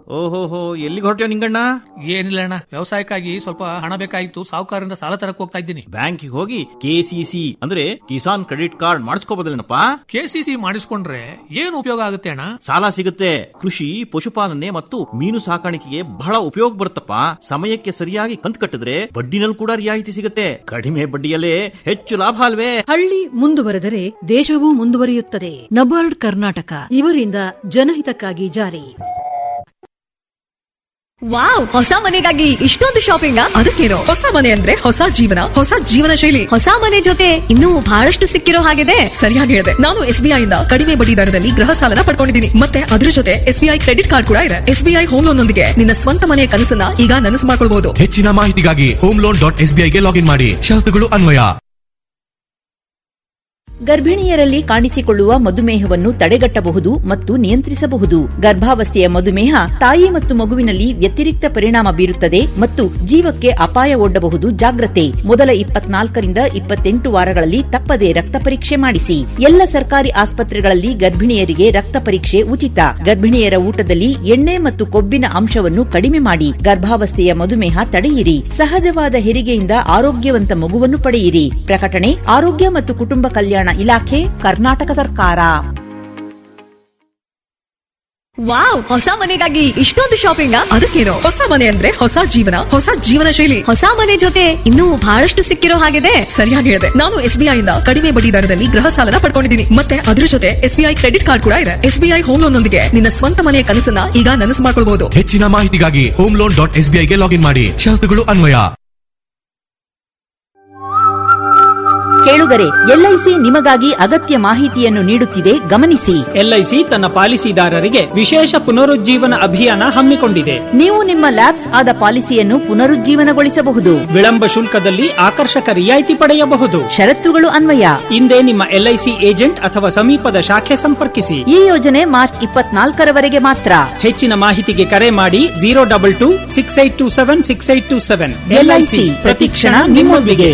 ಓಹೋಹೋ ಎಲ್ಲಿಗೆ ಹೊರಟ್ಯೋ ನಿಂಗಣ್ಣ ಏನಿಲ್ಲ ಅಣ್ಣ ವ್ಯವಸಾಯಕ್ಕಾಗಿ ಸ್ವಲ್ಪ ಹಣ ಬೇಕಾಗಿತ್ತು ಸಾಹುಕಾರರಿಂದ ಸಾಲ ತರಕ್ ಹೋಗ್ತಾ ಇದ್ದೀನಿ ಬ್ಯಾಂಕಿಗೆ ಹೋಗಿ ಕೆಸಿಸಿ ಅಂದ್ರೆ ಕಿಸಾನ್ ಕ್ರೆಡಿಟ್ ಕಾರ್ಡ್ ಮಾಡಿಸ್ಕೋಬೋದಲ್ಲೇನಪ್ಪ ಕೆಸಿಸಿ ಮಾಡಿಸ್ಕೊಂಡ್ರೆ ಏನು ಉಪಯೋಗ ಆಗುತ್ತೆ ಅಣ್ಣ ಸಾಲ ಸಿಗುತ್ತೆ ಕೃಷಿ ಪಶುಪಾಲನೆ ಮತ್ತು ಮೀನು ಸಾಕಾಣಿಕೆಗೆ ಬಹಳ ಉಪಯೋಗ ಬರುತ್ತಪ್ಪ ಸಮಯಕ್ಕೆ ಸರಿಯಾಗಿ ಕಂತು ಕಟ್ಟಿದ್ರೆ ಬಡ್ಡಿನಲ್ಲಿ ಕೂಡ ರಿಯಾಯಿತಿ ಸಿಗುತ್ತೆ ಕಡಿಮೆ ಬಡ್ಡಿಯಲ್ಲೇ ಹೆಚ್ಚು ಲಾಭ ಅಲ್ವೇ ಹಳ್ಳಿ ಮುಂದುವರೆದರೆ ದೇಶವೂ ಮುಂದುವರಿಯುತ್ತದೆ ನಬಾರ್ಡ್ ಕರ್ನಾಟಕ ಇವರಿಂದ ಜನಹಿತಕ್ಕಾಗಿ ಜಾರಿ ವಾವ್ ಹೊಸ ಮನೆಗಾಗಿ ಇಷ್ಟೊಂದು ಶಾಪಿಂಗ್ ಅದಕ್ಕೇನು ಹೊಸ ಮನೆ ಅಂದ್ರೆ ಹೊಸ ಜೀವನ ಹೊಸ ಜೀವನ ಶೈಲಿ ಹೊಸ ಮನೆ ಜೊತೆ ಇನ್ನೂ ಬಹಳಷ್ಟು ಸಿಕ್ಕಿರೋ ಹಾಗಿದೆ ಸರಿಯಾಗಿ ಹೇಳಿದೆ ನಾನು ಎಸ್ಬಿಐ ಇಂದ ಕಡಿಮೆ ಬಡ್ಡಿ ದರದಲ್ಲಿ ಗೃಹ ಸಾಲನ ಪಡ್ಕೊಂಡಿದ್ದೀನಿ ಮತ್ತೆ ಅದ್ರ ಜೊತೆ ಎಸ್ಬಿಐ ಕ್ರೆಡಿಟ್ ಕಾರ್ಡ್ ಕೂಡ ಇದೆ ಎಸ್ಬಿಐ ಹೋಮ್ ಲೋನ್ ನೊಂದಿಗೆ ನಿನ್ನ ಸ್ವಂತ ಮನೆಯ ಕನಸನ್ನ ಈಗ ನನಸು ಮಾಡ್ಕೊಳ್ಬಹುದು ಹೆಚ್ಚಿನ ಮಾಹಿತಿಗಾಗಿ ಹೋಮ್ ಲೋನ್ ಡಾಟ್ ಎಸ್ಬಿಐಗೆ ಲಾಗಿನ್ ಮಾಡಿ ಷರತ್ತುಗಳು ಅನ್ವಯ ಗರ್ಭಿಣಿಯರಲ್ಲಿ ಕಾಣಿಸಿಕೊಳ್ಳುವ ಮಧುಮೇಹವನ್ನು ತಡೆಗಟ್ಟಬಹುದು ಮತ್ತು ನಿಯಂತ್ರಿಸಬಹುದು ಗರ್ಭಾವಸ್ಥೆಯ ಮಧುಮೇಹ ತಾಯಿ ಮತ್ತು ಮಗುವಿನಲ್ಲಿ ವ್ಯತಿರಿಕ್ತ ಪರಿಣಾಮ ಬೀರುತ್ತದೆ ಮತ್ತು ಜೀವಕ್ಕೆ ಅಪಾಯ ಒಡ್ಡಬಹುದು ಜಾಗ್ರತೆ ಮೊದಲ ಇಪ್ಪತ್ನಾಲ್ಕರಿಂದ ಇಪ್ಪತ್ತೆಂಟು ವಾರಗಳಲ್ಲಿ ತಪ್ಪದೆ ರಕ್ತ ಪರೀಕ್ಷೆ ಮಾಡಿಸಿ ಎಲ್ಲ ಸರ್ಕಾರಿ ಆಸ್ಪತ್ರೆಗಳಲ್ಲಿ ಗರ್ಭಿಣಿಯರಿಗೆ ರಕ್ತ ಪರೀಕ್ಷೆ ಉಚಿತ ಗರ್ಭಿಣಿಯರ ಊಟದಲ್ಲಿ ಎಣ್ಣೆ ಮತ್ತು ಕೊಬ್ಬಿನ ಅಂಶವನ್ನು ಕಡಿಮೆ ಮಾಡಿ ಗರ್ಭಾವಸ್ಥೆಯ ಮಧುಮೇಹ ತಡೆಯಿರಿ ಸಹಜವಾದ ಹೆರಿಗೆಯಿಂದ ಆರೋಗ್ಯವಂತ ಮಗುವನ್ನು ಪಡೆಯಿರಿ ಪ್ರಕಟಣೆ ಆರೋಗ್ಯ ಮತ್ತು ಕುಟುಂಬ ಕಲ್ಯಾಣ ಇಲಾಖೆ ಕರ್ನಾಟಕ ಸರ್ಕಾರ ವಾವ್ ಹೊಸ ಮನೆಗಾಗಿ ಇಷ್ಟೊಂದು ಶಾಪಿಂಗ್ ಅದಕ್ಕೇನು ಹೊಸ ಮನೆ ಅಂದ್ರೆ ಹೊಸ ಜೀವನ ಹೊಸ ಜೀವನ ಶೈಲಿ ಹೊಸ ಮನೆ ಜೊತೆ ಇನ್ನೂ ಬಹಳಷ್ಟು ಸಿಕ್ಕಿರೋ ಹಾಗಿದೆ ಸರಿಯಾಗಿ ಹೇಳಿದೆ ನಾನು ಎಸ್ಬಿಐ ಇಂದ ಕಡಿಮೆ ಬಡ್ಡಿ ದರದಲ್ಲಿ ಗೃಹ ಸಾಲನ ಪಡ್ಕೊಂಡಿದ್ದೀನಿ ಮತ್ತೆ ಅದ್ರ ಜೊತೆ ಎಸ್ಬಿಐ ಕ್ರೆಡಿಟ್ ಕಾರ್ಡ್ ಕೂಡ ಇದೆ ಎಸ್ಬಿಐ ಹೋಮ್ ಲೋನ್ ನೊಂದಿಗೆ ನಿನ್ನ ಸ್ವಂತ ಮನೆಯ ಕನಸನ್ನ ಈಗ ನನಸು ಮಾಡ್ಕೊಳ್ಬಹುದು ಹೆಚ್ಚಿನ ಮಾಹಿತಿಗಾಗಿ ಹೋಮ್ ಲೋನ್ ಡಾಟ್ ಎಸ್ಬಿಐಗೆ ಲಾಗಿನ್ ಮಾಡಿ ಷರತ್ತುಗಳು ಅನ್ವಯ ಕೇಳುಗರೆ ಎಲ್ಐಸಿ ನಿಮಗಾಗಿ ಅಗತ್ಯ ಮಾಹಿತಿಯನ್ನು ನೀಡುತ್ತಿದೆ ಗಮನಿಸಿ ಎಲ್ಐಸಿ ತನ್ನ ಪಾಲಿಸಿದಾರರಿಗೆ ವಿಶೇಷ ಪುನರುಜ್ಜೀವನ ಅಭಿಯಾನ ಹಮ್ಮಿಕೊಂಡಿದೆ ನೀವು ನಿಮ್ಮ ಲ್ಯಾಬ್ಸ್ ಆದ ಪಾಲಿಸಿಯನ್ನು ಪುನರುಜ್ಜೀವನಗೊಳಿಸಬಹುದು ವಿಳಂಬ ಶುಲ್ಕದಲ್ಲಿ ಆಕರ್ಷಕ ರಿಯಾಯಿತಿ ಪಡೆಯಬಹುದು ಷರತ್ತುಗಳು ಅನ್ವಯ ಹಿಂದೆ ನಿಮ್ಮ ಎಲ್ಐಸಿ ಏಜೆಂಟ್ ಅಥವಾ ಸಮೀಪದ ಶಾಖೆ ಸಂಪರ್ಕಿಸಿ ಈ ಯೋಜನೆ ಮಾರ್ಚ್ ಇಪ್ಪತ್ನಾಲ್ಕರವರೆಗೆ ಮಾತ್ರ ಹೆಚ್ಚಿನ ಮಾಹಿತಿಗೆ ಕರೆ ಮಾಡಿ zero double two six eight two seven six eight two seven LIC ಪ್ರತಿಕ್ಷಣ ನಿಮ್ಮೊಂದಿಗೆ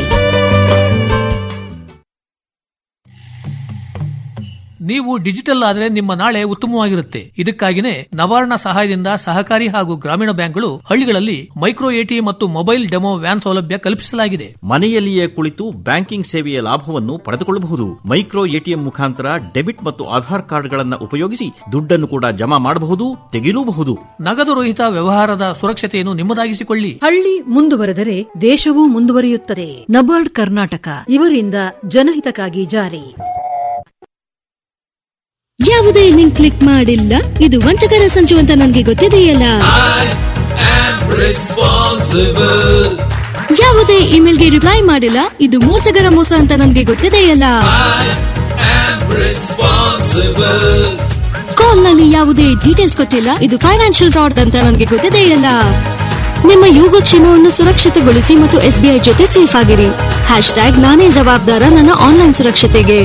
ನೀವು ಡಿಜಿಟಲ್ ಆದ್ರೆ ನಿಮ್ಮ ನಾಳೆ ಉತ್ತಮವಾಗಿರುತ್ತೆ ಇದಕ್ಕಾಗಿನೇ ನವಾರ್ಣ ಸಹಾಯದಿಂದ ಸಹಕಾರಿ ಹಾಗೂ ಗ್ರಾಮೀಣ ಬ್ಯಾಂಕ್ಗಳು ಹಳ್ಳಿಗಳಲ್ಲಿ ಮೈಕ್ರೋ ಎಟಿ ಮತ್ತು ಮೊಬೈಲ್ ಡೆಮೋ ವ್ಯಾನ್ ಸೌಲಭ್ಯ ಕಲ್ಪಿಸಲಾಗಿದೆ ಮನೆಯಲ್ಲಿಯೇ ಕುಳಿತು ಬ್ಯಾಂಕಿಂಗ್ ಸೇವೆಯ ಲಾಭವನ್ನು ಪಡೆದುಕೊಳ್ಳಬಹುದು ಮೈಕ್ರೋ ಎಟಿಎಂ ಮುಖಾಂತರ ಡೆಬಿಟ್ ಮತ್ತು ಆಧಾರ್ ಕಾರ್ಡ್ಗಳನ್ನು ಉಪಯೋಗಿಸಿ ದುಡ್ಡನ್ನು ಕೂಡ ಜಮಾ ಮಾಡಬಹುದು ತೆಗೆಯಲೂಬಹುದು ನಗದು ರಹಿತ ವ್ಯವಹಾರದ ಸುರಕ್ಷತೆಯನ್ನು ನಿಮ್ಮದಾಗಿಸಿಕೊಳ್ಳಿ ಹಳ್ಳಿ ಮುಂದುವರೆದರೆ ದೇಶವೂ ಮುಂದುವರಿಯುತ್ತದೆ ನಬಾರ್ಡ್ ಕರ್ನಾಟಕ ಇವರಿಂದ ಜನಹಿತಕ್ಕಾಗಿ ಜಾರಿ ಯಾವುದೇ ಲಿಂಕ್ ಕ್ಲಿಕ್ ಮಾಡಿಲ್ಲ ಇದು ವಂಚಕರ ಸಂಚು ಅಂತ ನನಗೆ ಗೊತ್ತಿದೆಯಲ್ಲ ಯಾವುದೇ ಇಮೇಲ್ಗೆ ರಿಪ್ಲೈ ಮಾಡಿಲ್ಲ ಇದು ಮೋಸಗರ ಮೋಸ ಅಂತ ನನಗೆ ಗೊತ್ತಿದೆಯಲ್ಲ ಕಾಲ್ ನಲ್ಲಿ ಯಾವುದೇ ಡೀಟೇಲ್ಸ್ ಕೊಟ್ಟಿಲ್ಲ ಇದು ಫೈನಾನ್ಷಿಯಲ್ ಫ್ರಾಡ್ ಅಂತ ನನಗೆ ಗೊತ್ತಿದೆಯಲ್ಲ ನಿಮ್ಮ ಯೋಗಕ್ಷೇಮವನ್ನು ಸುರಕ್ಷಿತಗೊಳಿಸಿ ಮತ್ತು ಎಸ್ಬಿಐ ಜೊತೆ ಸೇಫ್ ಆಗಿರಿ ಹ್ಯಾಶ್ ಟ್ಯಾಗ್ ನಾನೇ ಜವಾಬ್ದಾರ ನನ್ನ ಆನ್ಲೈನ್ ಸುರಕ್ಷತೆಗೆ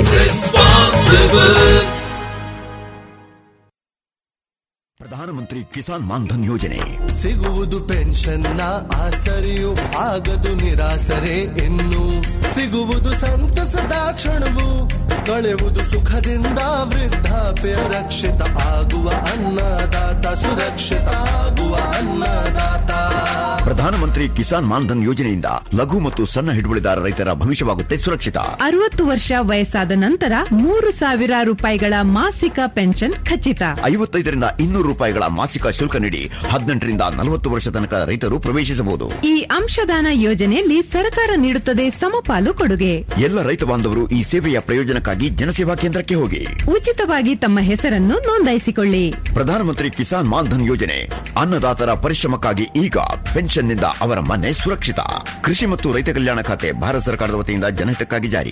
ಪ್ರಧಾನಮಂತ್ರಿ ಕಿಸಾನ್ ಮಾನ್ಧನ್ ಯೋಜನೆ ಸಿಗುವುದು ಪೆನ್ಷನ್ನ ಆಸರೆಯು ಆಗದು ನಿರಾಸರೆ ಇನ್ನು ಸಿಗುವುದು ಸಂತಸದ ಕ್ಷಣವು ಕಳೆಯುವುದು ಸುಖದಿಂದ ವೃದ್ಧಾಪ್ಯ ರಕ್ಷಿತ ಆಗುವ ಅನ್ನದಾತ ಸುರಕ್ಷಿತ ಆಗುವ ಅನ್ನದಾತ ಪ್ರಧಾನಮಂತ್ರಿ ಕಿಸಾನ್ ಮಾನ್ಧನ್ ಯೋಜನೆಯಿಂದ ಲಘು ಮತ್ತು ಸಣ್ಣ ಹಿಡುವಳಿದಾರ ರೈತರ ಭವಿಷ್ಯವಾಗುತ್ತೆ ಸುರಕ್ಷಿತ ಅರವತ್ತು ವರ್ಷ ವಯಸ್ಸಾದ ನಂತರ ಮೂರು ಸಾವಿರ ರೂಪಾಯಿಗಳ ಮಾಸಿಕ ಪೆನ್ಷನ್ ಖಚಿತ ಐವತ್ತೈದರಿಂದ ಇನ್ನೂರು ರೂಪಾಯಿಗಳ ಮಾಸಿಕ ಶುಲ್ಕ ನೀಡಿ ಹದಿನೆಂಟರಿಂದ ನಲವತ್ತು ವರ್ಷ ತನಕ ರೈತರು ಪ್ರವೇಶಿಸಬಹುದು ಈ ಅಂಶದಾನ ಯೋಜನೆಯಲ್ಲಿ ಸರ್ಕಾರ ನೀಡುತ್ತದೆ ಸಮಪಾಲು ಕೊಡುಗೆ ಎಲ್ಲ ರೈತ ಬಾಂಧವರು ಈ ಸೇವೆಯ ಪ್ರಯೋಜನಕ್ಕಾಗಿ ಜನಸೇವಾ ಕೇಂದ್ರಕ್ಕೆ ಹೋಗಿ ಉಚಿತವಾಗಿ ತಮ್ಮ ಹೆಸರನ್ನು ನೋಂದಾಯಿಸಿಕೊಳ್ಳಿ ಪ್ರಧಾನಮಂತ್ರಿ ಕಿಸಾನ್ ಮಾನ್ಧನ್ ಯೋಜನೆ ಅನ್ನದಾತರ ಪರಿಶ್ರಮಕ್ಕಾಗಿ ಈಗ ಪೆನ್ಷನ್ನಿಂದ ಅವರ ಮನೆ ಸುರಕ್ಷಿತ ಕೃಷಿ ಮತ್ತು ರೈತ ಕಲ್ಯಾಣ ಖಾತೆ ಭಾರತ ಸರ್ಕಾರದ ವತಿಯಿಂದ ಜನಹಿತಕ್ಕಾಗಿ ಜಾರಿ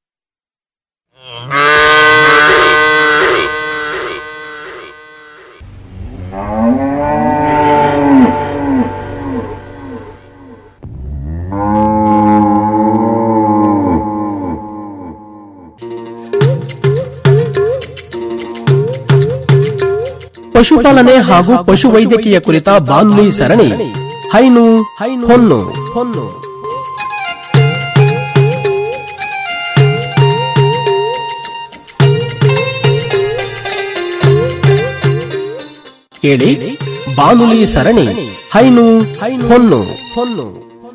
ಪಶುಪಾಲನೆ ಹಾಗೂ ಪಶುವೈದ್ಯಕೀಯ ಕುರಿತ ಬಾನುಲಿ ಸರಣಿ ಹೈನು ಹೊನ್ನು ಹೊನ್ನು ಕೇಳಿ ಬಾನುಲಿ ಸರಣಿ ಹೈನು ಹೊನ್ನು ಹೊನ್ನು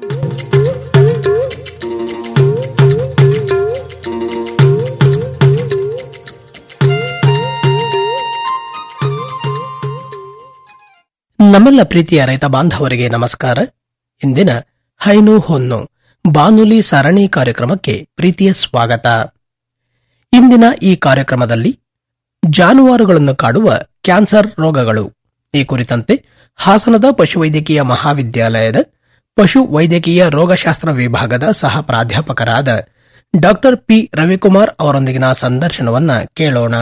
ನಮ್ಮೆಲ್ಲ ಪ್ರೀತಿಯ ರೈತ ಬಾಂಧವರಿಗೆ ನಮಸ್ಕಾರ ಇಂದಿನ ಹೈನು ಹೊನ್ನು ಬಾನುಲಿ ಸರಣಿ ಕಾರ್ಯಕ್ರಮಕ್ಕೆ ಪ್ರೀತಿಯ ಸ್ವಾಗತ ಇಂದಿನ ಈ ಕಾರ್ಯಕ್ರಮದಲ್ಲಿ ಜಾನುವಾರುಗಳನ್ನು ಕಾಡುವ ಕ್ಯಾನ್ಸರ್ ರೋಗಗಳು ಈ ಕುರಿತಂತೆ ಹಾಸನದ ಪಶುವೈದ್ಯಕೀಯ ಮಹಾವಿದ್ಯಾಲಯದ ಪಶು ವೈದ್ಯಕೀಯ ರೋಗಶಾಸ್ತ್ರ ವಿಭಾಗದ ಸಹ ಪ್ರಾಧ್ಯಾಪಕರಾದ ಡಾಕ್ಟರ್ ಪಿ ರವಿಕುಮಾರ್ ಅವರೊಂದಿಗಿನ ಸಂದರ್ಶನವನ್ನ ಕೇಳೋಣ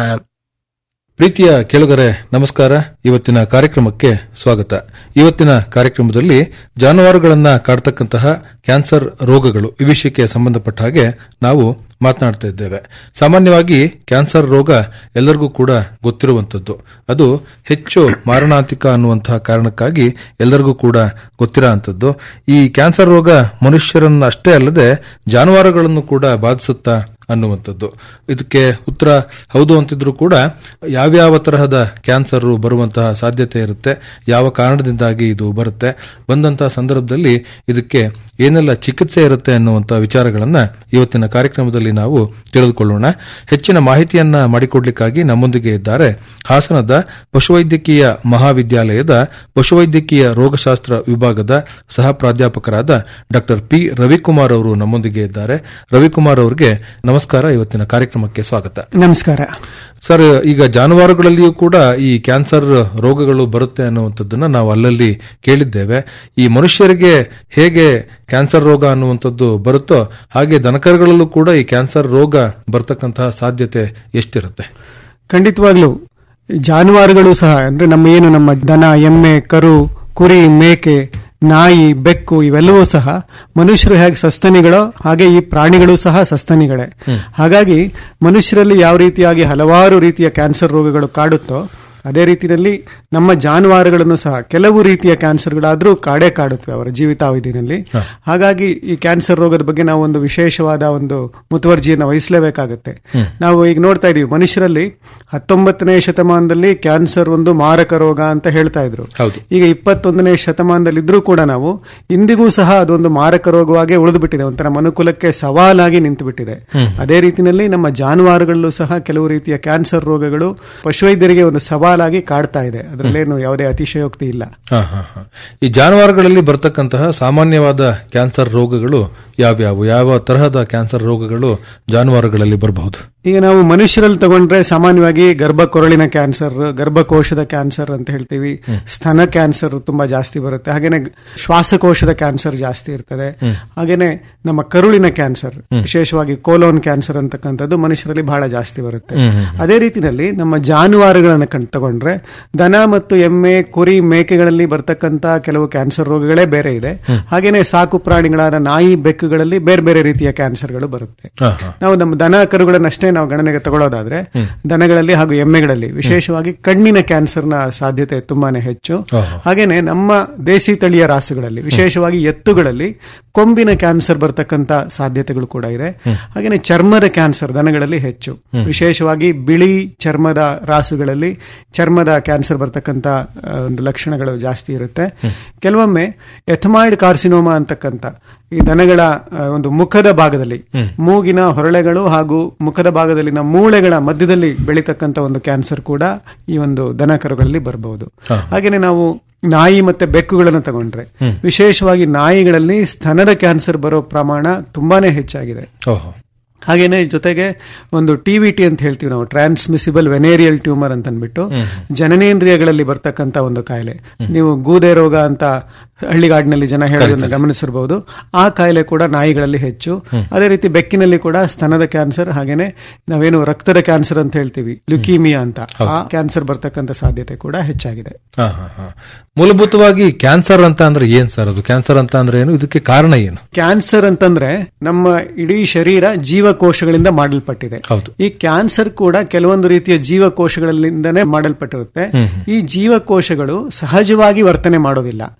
ಪ್ರೀತಿಯ ಕೇಳುಗರೆ ನಮಸ್ಕಾರ ಇವತ್ತಿನ ಕಾರ್ಯಕ್ರಮಕ್ಕೆ ಸ್ವಾಗತ ಇವತ್ತಿನ ಕಾರ್ಯಕ್ರಮದಲ್ಲಿ ಜಾನುವಾರುಗಳನ್ನ ಕಾಡ್ತಕ್ಕಂತಹ ಕ್ಯಾನ್ಸರ್ ರೋಗಗಳು ಈ ವಿಷಯಕ್ಕೆ ಸಂಬಂಧಪಟ್ಟ ಹಾಗೆ ನಾವು ಮಾತನಾಡ್ತಾ ಇದ್ದೇವೆ ಸಾಮಾನ್ಯವಾಗಿ ಕ್ಯಾನ್ಸರ್ ರೋಗ ಎಲ್ಲರಿಗೂ ಕೂಡ ಗೊತ್ತಿರುವಂತದ್ದು ಅದು ಹೆಚ್ಚು ಮಾರಣಾಂತಿಕ ಅನ್ನುವಂತಹ ಕಾರಣಕ್ಕಾಗಿ ಎಲ್ಲರಿಗೂ ಕೂಡ ಗೊತ್ತಿರೋ ಅಂಥದ್ದು ಈ ಕ್ಯಾನ್ಸರ್ ರೋಗ ಮನುಷ್ಯರನ್ನು ಅಷ್ಟೇ ಅಲ್ಲದೆ ಜಾನುವಾರುಗಳನ್ನು ಕೂಡ ಬಾಧಿಸುತ್ತಾ ಅನ್ನುವಂಥದ್ದು ಇದಕ್ಕೆ ಉತ್ತರ ಹೌದು ಅಂತಿದ್ರು ಕೂಡ ಯಾವ್ಯಾವ ತರಹದ ಕ್ಯಾನ್ಸರ್ ಬರುವಂತಹ ಸಾಧ್ಯತೆ ಇರುತ್ತೆ ಯಾವ ಕಾರಣದಿಂದಾಗಿ ಇದು ಬರುತ್ತೆ ಬಂದಂತಹ ಸಂದರ್ಭದಲ್ಲಿ ಇದಕ್ಕೆ ಏನೆಲ್ಲ ಚಿಕಿತ್ಸೆ ಇರುತ್ತೆ ಅನ್ನುವಂತಹ ವಿಚಾರಗಳನ್ನ ಇವತ್ತಿನ ಕಾರ್ಯಕ್ರಮದಲ್ಲಿ ನಾವು ತಿಳಿದುಕೊಳ್ಳೋಣ ಹೆಚ್ಚಿನ ಮಾಹಿತಿಯನ್ನ ಮಾಡಿಕೊಡ್ಲಿಕ್ಕಾಗಿ ನಮ್ಮೊಂದಿಗೆ ಇದ್ದಾರೆ ಹಾಸನದ ಪಶುವೈದ್ಯಕೀಯ ಮಹಾವಿದ್ಯಾಲಯದ ಪಶುವೈದ್ಯಕೀಯ ರೋಗಶಾಸ್ತ್ರ ವಿಭಾಗದ ಸಹ ಪ್ರಾಧ್ಯಾಪಕರಾದ ಡಾಕ್ಟರ್ ಪಿ ರವಿಕುಮಾರ್ ಅವರು ನಮ್ಮೊಂದಿಗೆ ಇದ್ದಾರೆ ರವಿಕುಮಾರ್ ಅವರಿಗೆ ನಮಸ್ಕಾರ ಇವತ್ತಿನ ಕಾರ್ಯಕ್ರಮಕ್ಕೆ ಸ್ವಾಗತ ನಮಸ್ಕಾರ ಸರ್ ಈಗ ಜಾನುವಾರುಗಳಲ್ಲಿಯೂ ಕೂಡ ಈ ಕ್ಯಾನ್ಸರ್ ರೋಗಗಳು ಬರುತ್ತೆ ಅನ್ನುವಂಥದ್ದನ್ನ ನಾವು ಅಲ್ಲಲ್ಲಿ ಕೇಳಿದ್ದೇವೆ ಈ ಮನುಷ್ಯರಿಗೆ ಹೇಗೆ ಕ್ಯಾನ್ಸರ್ ರೋಗ ಅನ್ನುವಂಥದ್ದು ಬರುತ್ತೋ ಹಾಗೆ ದನಕರುಗಳಲ್ಲೂ ಕೂಡ ಈ ಕ್ಯಾನ್ಸರ್ ರೋಗ ಬರ್ತಕ್ಕಂತಹ ಸಾಧ್ಯತೆ ಎಷ್ಟಿರುತ್ತೆ ಖಂಡಿತವಾಗ್ಲೂ ಜಾನುವಾರುಗಳು ಸಹ ಅಂದ್ರೆ ನಮ್ಮ ಏನು ನಮ್ಮ ದನ ಎಮ್ಮೆ ಕರು ಕುರಿ ಮೇಕೆ ನಾಯಿ ಬೆಕ್ಕು ಇವೆಲ್ಲವೂ ಸಹ ಮನುಷ್ಯರು ಹೇಗೆ ಸಸ್ತನಿಗಳೋ ಹಾಗೆ ಈ ಪ್ರಾಣಿಗಳು ಸಹ ಸಸ್ತನಿಗಳೇ ಹಾಗಾಗಿ ಮನುಷ್ಯರಲ್ಲಿ ಯಾವ ರೀತಿಯಾಗಿ ಹಲವಾರು ರೀತಿಯ ಕ್ಯಾನ್ಸರ್ ರೋಗಗಳು ಕಾಡುತ್ತೋ ಅದೇ ರೀತಿಯಲ್ಲಿ ನಮ್ಮ ಜಾನುವಾರುಗಳನ್ನು ಸಹ ಕೆಲವು ರೀತಿಯ ಕ್ಯಾನ್ಸರ್ಗಳಾದ್ರೂ ಕಾಡೇ ಕಾಡುತ್ತವೆ ಅವರ ಜೀವಿತಾವಧಿನಲ್ಲಿ ಹಾಗಾಗಿ ಈ ಕ್ಯಾನ್ಸರ್ ರೋಗದ ಬಗ್ಗೆ ನಾವು ಒಂದು ವಿಶೇಷವಾದ ಒಂದು ಮುತುವರ್ಜಿಯನ್ನು ವಹಿಸಲೇಬೇಕಾಗುತ್ತೆ ನಾವು ಈಗ ನೋಡ್ತಾ ಇದೀವಿ ಮನುಷ್ಯರಲ್ಲಿ ಹತ್ತೊಂಬತ್ತನೇ ಶತಮಾನದಲ್ಲಿ ಕ್ಯಾನ್ಸರ್ ಒಂದು ಮಾರಕ ರೋಗ ಅಂತ ಹೇಳ್ತಾ ಇದ್ರು ಈಗ ಇಪ್ಪತ್ತೊಂದನೇ ಶತಮಾನದಲ್ಲಿ ಇದ್ರೂ ಕೂಡ ನಾವು ಇಂದಿಗೂ ಸಹ ಅದೊಂದು ಮಾರಕ ರೋಗವಾಗಿ ಉಳಿದು ಬಿಟ್ಟಿದೆ ಒಂಥರ ಮನುಕುಲಕ್ಕೆ ಸವಾಲಾಗಿ ನಿಂತು ಬಿಟ್ಟಿದೆ ಅದೇ ರೀತಿಯಲ್ಲಿ ನಮ್ಮ ಜಾನುವಾರುಗಳಲ್ಲೂ ಸಹ ಕೆಲವು ರೀತಿಯ ಕ್ಯಾನ್ಸರ್ ರೋಗಗಳು ಪಶುವೈದ್ಯರಿಗೆ ಒಂದು ಸವಾಲಾಗಿ ಕಾಡ್ತಾ ಇದೆ ಅದರಲ್ಲೇನು ಯಾವುದೇ ಅತಿಶಯೋಕ್ತಿ ಇಲ್ಲ ಹಾ, ಹಾ, ಹಾ. ಈ ಜಾನುವಾರುಗಳಲ್ಲಿ ಬರ್ತಕ್ಕಂತಹ ಸಾಮಾನ್ಯವಾದ ಕ್ಯಾನ್ಸರ್ ರೋಗಗಳು ಯಾವ್ಯಾವು ಯಾವ ತರಹದ ಕ್ಯಾನ್ಸರ್ ರೋಗಗಳು ಜಾನುವಾರುಗಳಲ್ಲಿ ಬರಬಹುದು ಈಗ ನಾವು ಮನುಷ್ಯರಲ್ಲಿ ತಗೊಂಡ್ರೆ ಸಾಮಾನ್ಯವಾಗಿ ಗರ್ಭಕೊರಳಿನ ಕ್ಯಾನ್ಸರ್ ಗರ್ಭಕೋಶದ ಕ್ಯಾನ್ಸರ್ ಅಂತ ಹೇಳ್ತೀವಿ ಸ್ತನ ಕ್ಯಾನ್ಸರ್ ತುಂಬಾ ಜಾಸ್ತಿ ಬರುತ್ತೆ ಹಾಗೇನೆ ಶ್ವಾಸಕೋಶದ ಕ್ಯಾನ್ಸರ್ ಜಾಸ್ತಿ ಇರ್ತದೆ ಹಾಗೇನೆ ನಮ್ಮ ಕರುಳಿನ ಕ್ಯಾನ್ಸರ್ ವಿಶೇಷವಾಗಿ ಕೋಲೋನ್ ಕ್ಯಾನ್ಸರ್ ಅಂತಕ್ಕಂಥದ್ದು ಮನುಷ್ಯರಲ್ಲಿ ಬಹಳ ಜಾಸ್ತಿ ಬರುತ್ತೆ ಅದೇ ರೀತಿಯಲ್ಲಿ ನಮ್ಮ ಜಾನುವಾರುಗಳನ್ನ ಕಣ್ ತಗೊಂಡ್ರೆ ದನ ಮತ್ತು ಎಮ್ಮೆ ಕುರಿ ಮೇಕೆಗಳಲ್ಲಿ ಬರ್ತಕ್ಕಂತ ಕೆಲವು ಕ್ಯಾನ್ಸರ್ ರೋಗಗಳೇ ಬೇರೆ ಇದೆ ಹಾಗೇನೆ ಸಾಕು ಪ್ರಾಣಿಗಳಾದ ನಾಯಿ ಬೆಕ್ಕುಗಳಲ್ಲಿ ಬೇರೆ ಬೇರೆ ರೀತಿಯ ಕ್ಯಾನ್ಸರ್ಗಳು ಬರುತ್ತೆ ನಾವು ನಮ್ಮ ದನ ಕರುಗಳನ್ನಷ್ಟೇ ನಾವು ಗಣನೆಗೆ ತಗೊಳ್ಳೋದಾದ್ರೆ ದನಗಳಲ್ಲಿ ಹಾಗೂ ಎಮ್ಮೆಗಳಲ್ಲಿ ವಿಶೇಷವಾಗಿ ಕಣ್ಣಿನ ಕ್ಯಾನ್ಸರ್ನ ಸಾಧ್ಯತೆ ತುಂಬಾನೇ ಹೆಚ್ಚು ಹಾಗೇನೆ ನಮ್ಮ ದೇಸಿ ತಳಿಯ ರಾಸುಗಳಲ್ಲಿ ವಿಶೇಷವಾಗಿ ಎತ್ತುಗಳಲ್ಲಿ ಕೊಂಬಿನ ಕ್ಯಾನ್ಸರ್ ಬರ್ತಕ್ಕಂತ ಸಾಧ್ಯತೆಗಳು ಕೂಡ ಇದೆ ಹಾಗೇನೆ ಚರ್ಮದ ಕ್ಯಾನ್ಸರ್ ದನಗಳಲ್ಲಿ ಹೆಚ್ಚು ವಿಶೇಷವಾಗಿ ಬಿಳಿ ಚರ್ಮದ ರಾಸುಗಳಲ್ಲಿ ಚರ್ಮದ ಕ್ಯಾನ್ಸರ್ ಬರ್ತಕ್ಕಂತ ಆ, ಒಂದು ಲಕ್ಷಣಗಳು ಜಾಸ್ತಿ ಇರುತ್ತೆ ಕೆಲವೊಮ್ಮೆ ಎಥಮಾಯ್ಡ್ ಕಾರ್ಸಿನೋಮಾ ಅಂತಕ್ಕಂತ ಈ ದನಗಳ ಆ, ಒಂದು ಮುಖದ ಭಾಗದಲ್ಲಿ ಮೂಗಿನ ಹೊರಳೆಗಳು ಹಾಗೂ ಮುಖದ ಭಾಗದಲ್ಲಿನ ಮೂಳೆಗಳ ಮಧ್ಯದಲ್ಲಿ ಬೆಳೀತಕ್ಕಂತ ಒಂದು ಕ್ಯಾನ್ಸರ್ ಕೂಡ ಈ ಒಂದು ದನ ಕರುಗಳಲ್ಲಿ ಬರಬಹುದು ಹಾಗೇನೆ ನಾವು ನಾಯಿ ಮತ್ತೆ ಬೆಕ್ಕುಗಳನ್ನು ತಗೊಂಡ್ರೆ ವಿಶೇಷವಾಗಿ ನಾಯಿಗಳಲ್ಲಿ ಸ್ತನದ ಕ್ಯಾನ್ಸರ್ ಬರೋ ಪ್ರಮಾಣ ತುಂಬಾನೇ ಹೆಚ್ಚಾಗಿದೆ ಓಹೋ ಹಾಗೇನೆ ಜೊತೆಗೆ ಒಂದು ಟಿವಿಟಿ ಅಂತ ಹೇಳ್ತೀವಿ ನಾವು ಟ್ರಾನ್ಸ್ಮಿಸಿಬಲ್ ವೆನೇರಿಯಲ್ ಟ್ಯೂಮರ್ ಅಂತ ಅಂದ್ಬಿಟ್ಟು ಜನನೇಂದ್ರಿಯಗಳಲ್ಲಿ ಬರ್ತಕ್ಕಂತ ಒಂದು ಕಾಯಿಲೆ ನೀವು ಗೂದೆ ರೋಗ ಅಂತ ಹಳ್ಳಿಗಾಡಿನಲ್ಲಿ ಜನ ಹೇಳೋದನ್ನ ಗಮನಿಸಿರಬಹುದು ಆ ಕಾಯಿಲೆ ಕೂಡ ನಾಯಿಗಳಲ್ಲಿ ಹೆಚ್ಚು ಅದೇ ರೀತಿ ಬೆಕ್ಕಿನಲ್ಲಿ ಕೂಡ ಸ್ತನದ ಕ್ಯಾನ್ಸರ್ ಹಾಗೇನೆ ನಾವೇನು ರಕ್ತದ ಕ್ಯಾನ್ಸರ್ ಅಂತ ಹೇಳ್ತೀವಿ ಲ್ಯುಕೀಮಿಯಾ ಅಂತ ಆ ಕ್ಯಾನ್ಸರ್ ಬರ್ತಕ್ಕಂತ ಸಾಧ್ಯತೆ ಕೂಡ ಹೆಚ್ಚಾಗಿದೆ ಹಾ, ಹಾ, ಹಾ. ಮೂಲಭೂತವಾಗಿ ಕ್ಯಾನ್ಸರ್ ಅಂತ ಅಂದ್ರೆ ಏನ್ ಸರ್ ಅದು ಕ್ಯಾನ್ಸರ್ ಅಂತ ಅಂದ್ರೆ ಏನು ಇದಕ್ಕೆ ಕಾರಣ ಏನು ಕ್ಯಾನ್ಸರ್ ಅಂತಂದ್ರೆ ನಮ್ಮ ಇಡೀ ಶರೀರ ಜೀವಕೋಶಗಳಿಂದ ಮಾಡಲ್ಪಟ್ಟಿದೆ ಈ ಕ್ಯಾನ್ಸರ್ ಕೂಡ ಕೆಲವೊಂದು ರೀತಿಯ ಜೀವಕೋಶಗಳಿಂದನೇ ಮಾಡಲ್ಪಟ್ಟಿರುತ್ತೆ ಈ ಜೀವಕೋಶಗಳು ಸಹಜವಾಗಿ ವರ್ತನೆ ಮಾಡೋದಿಲ್ಲ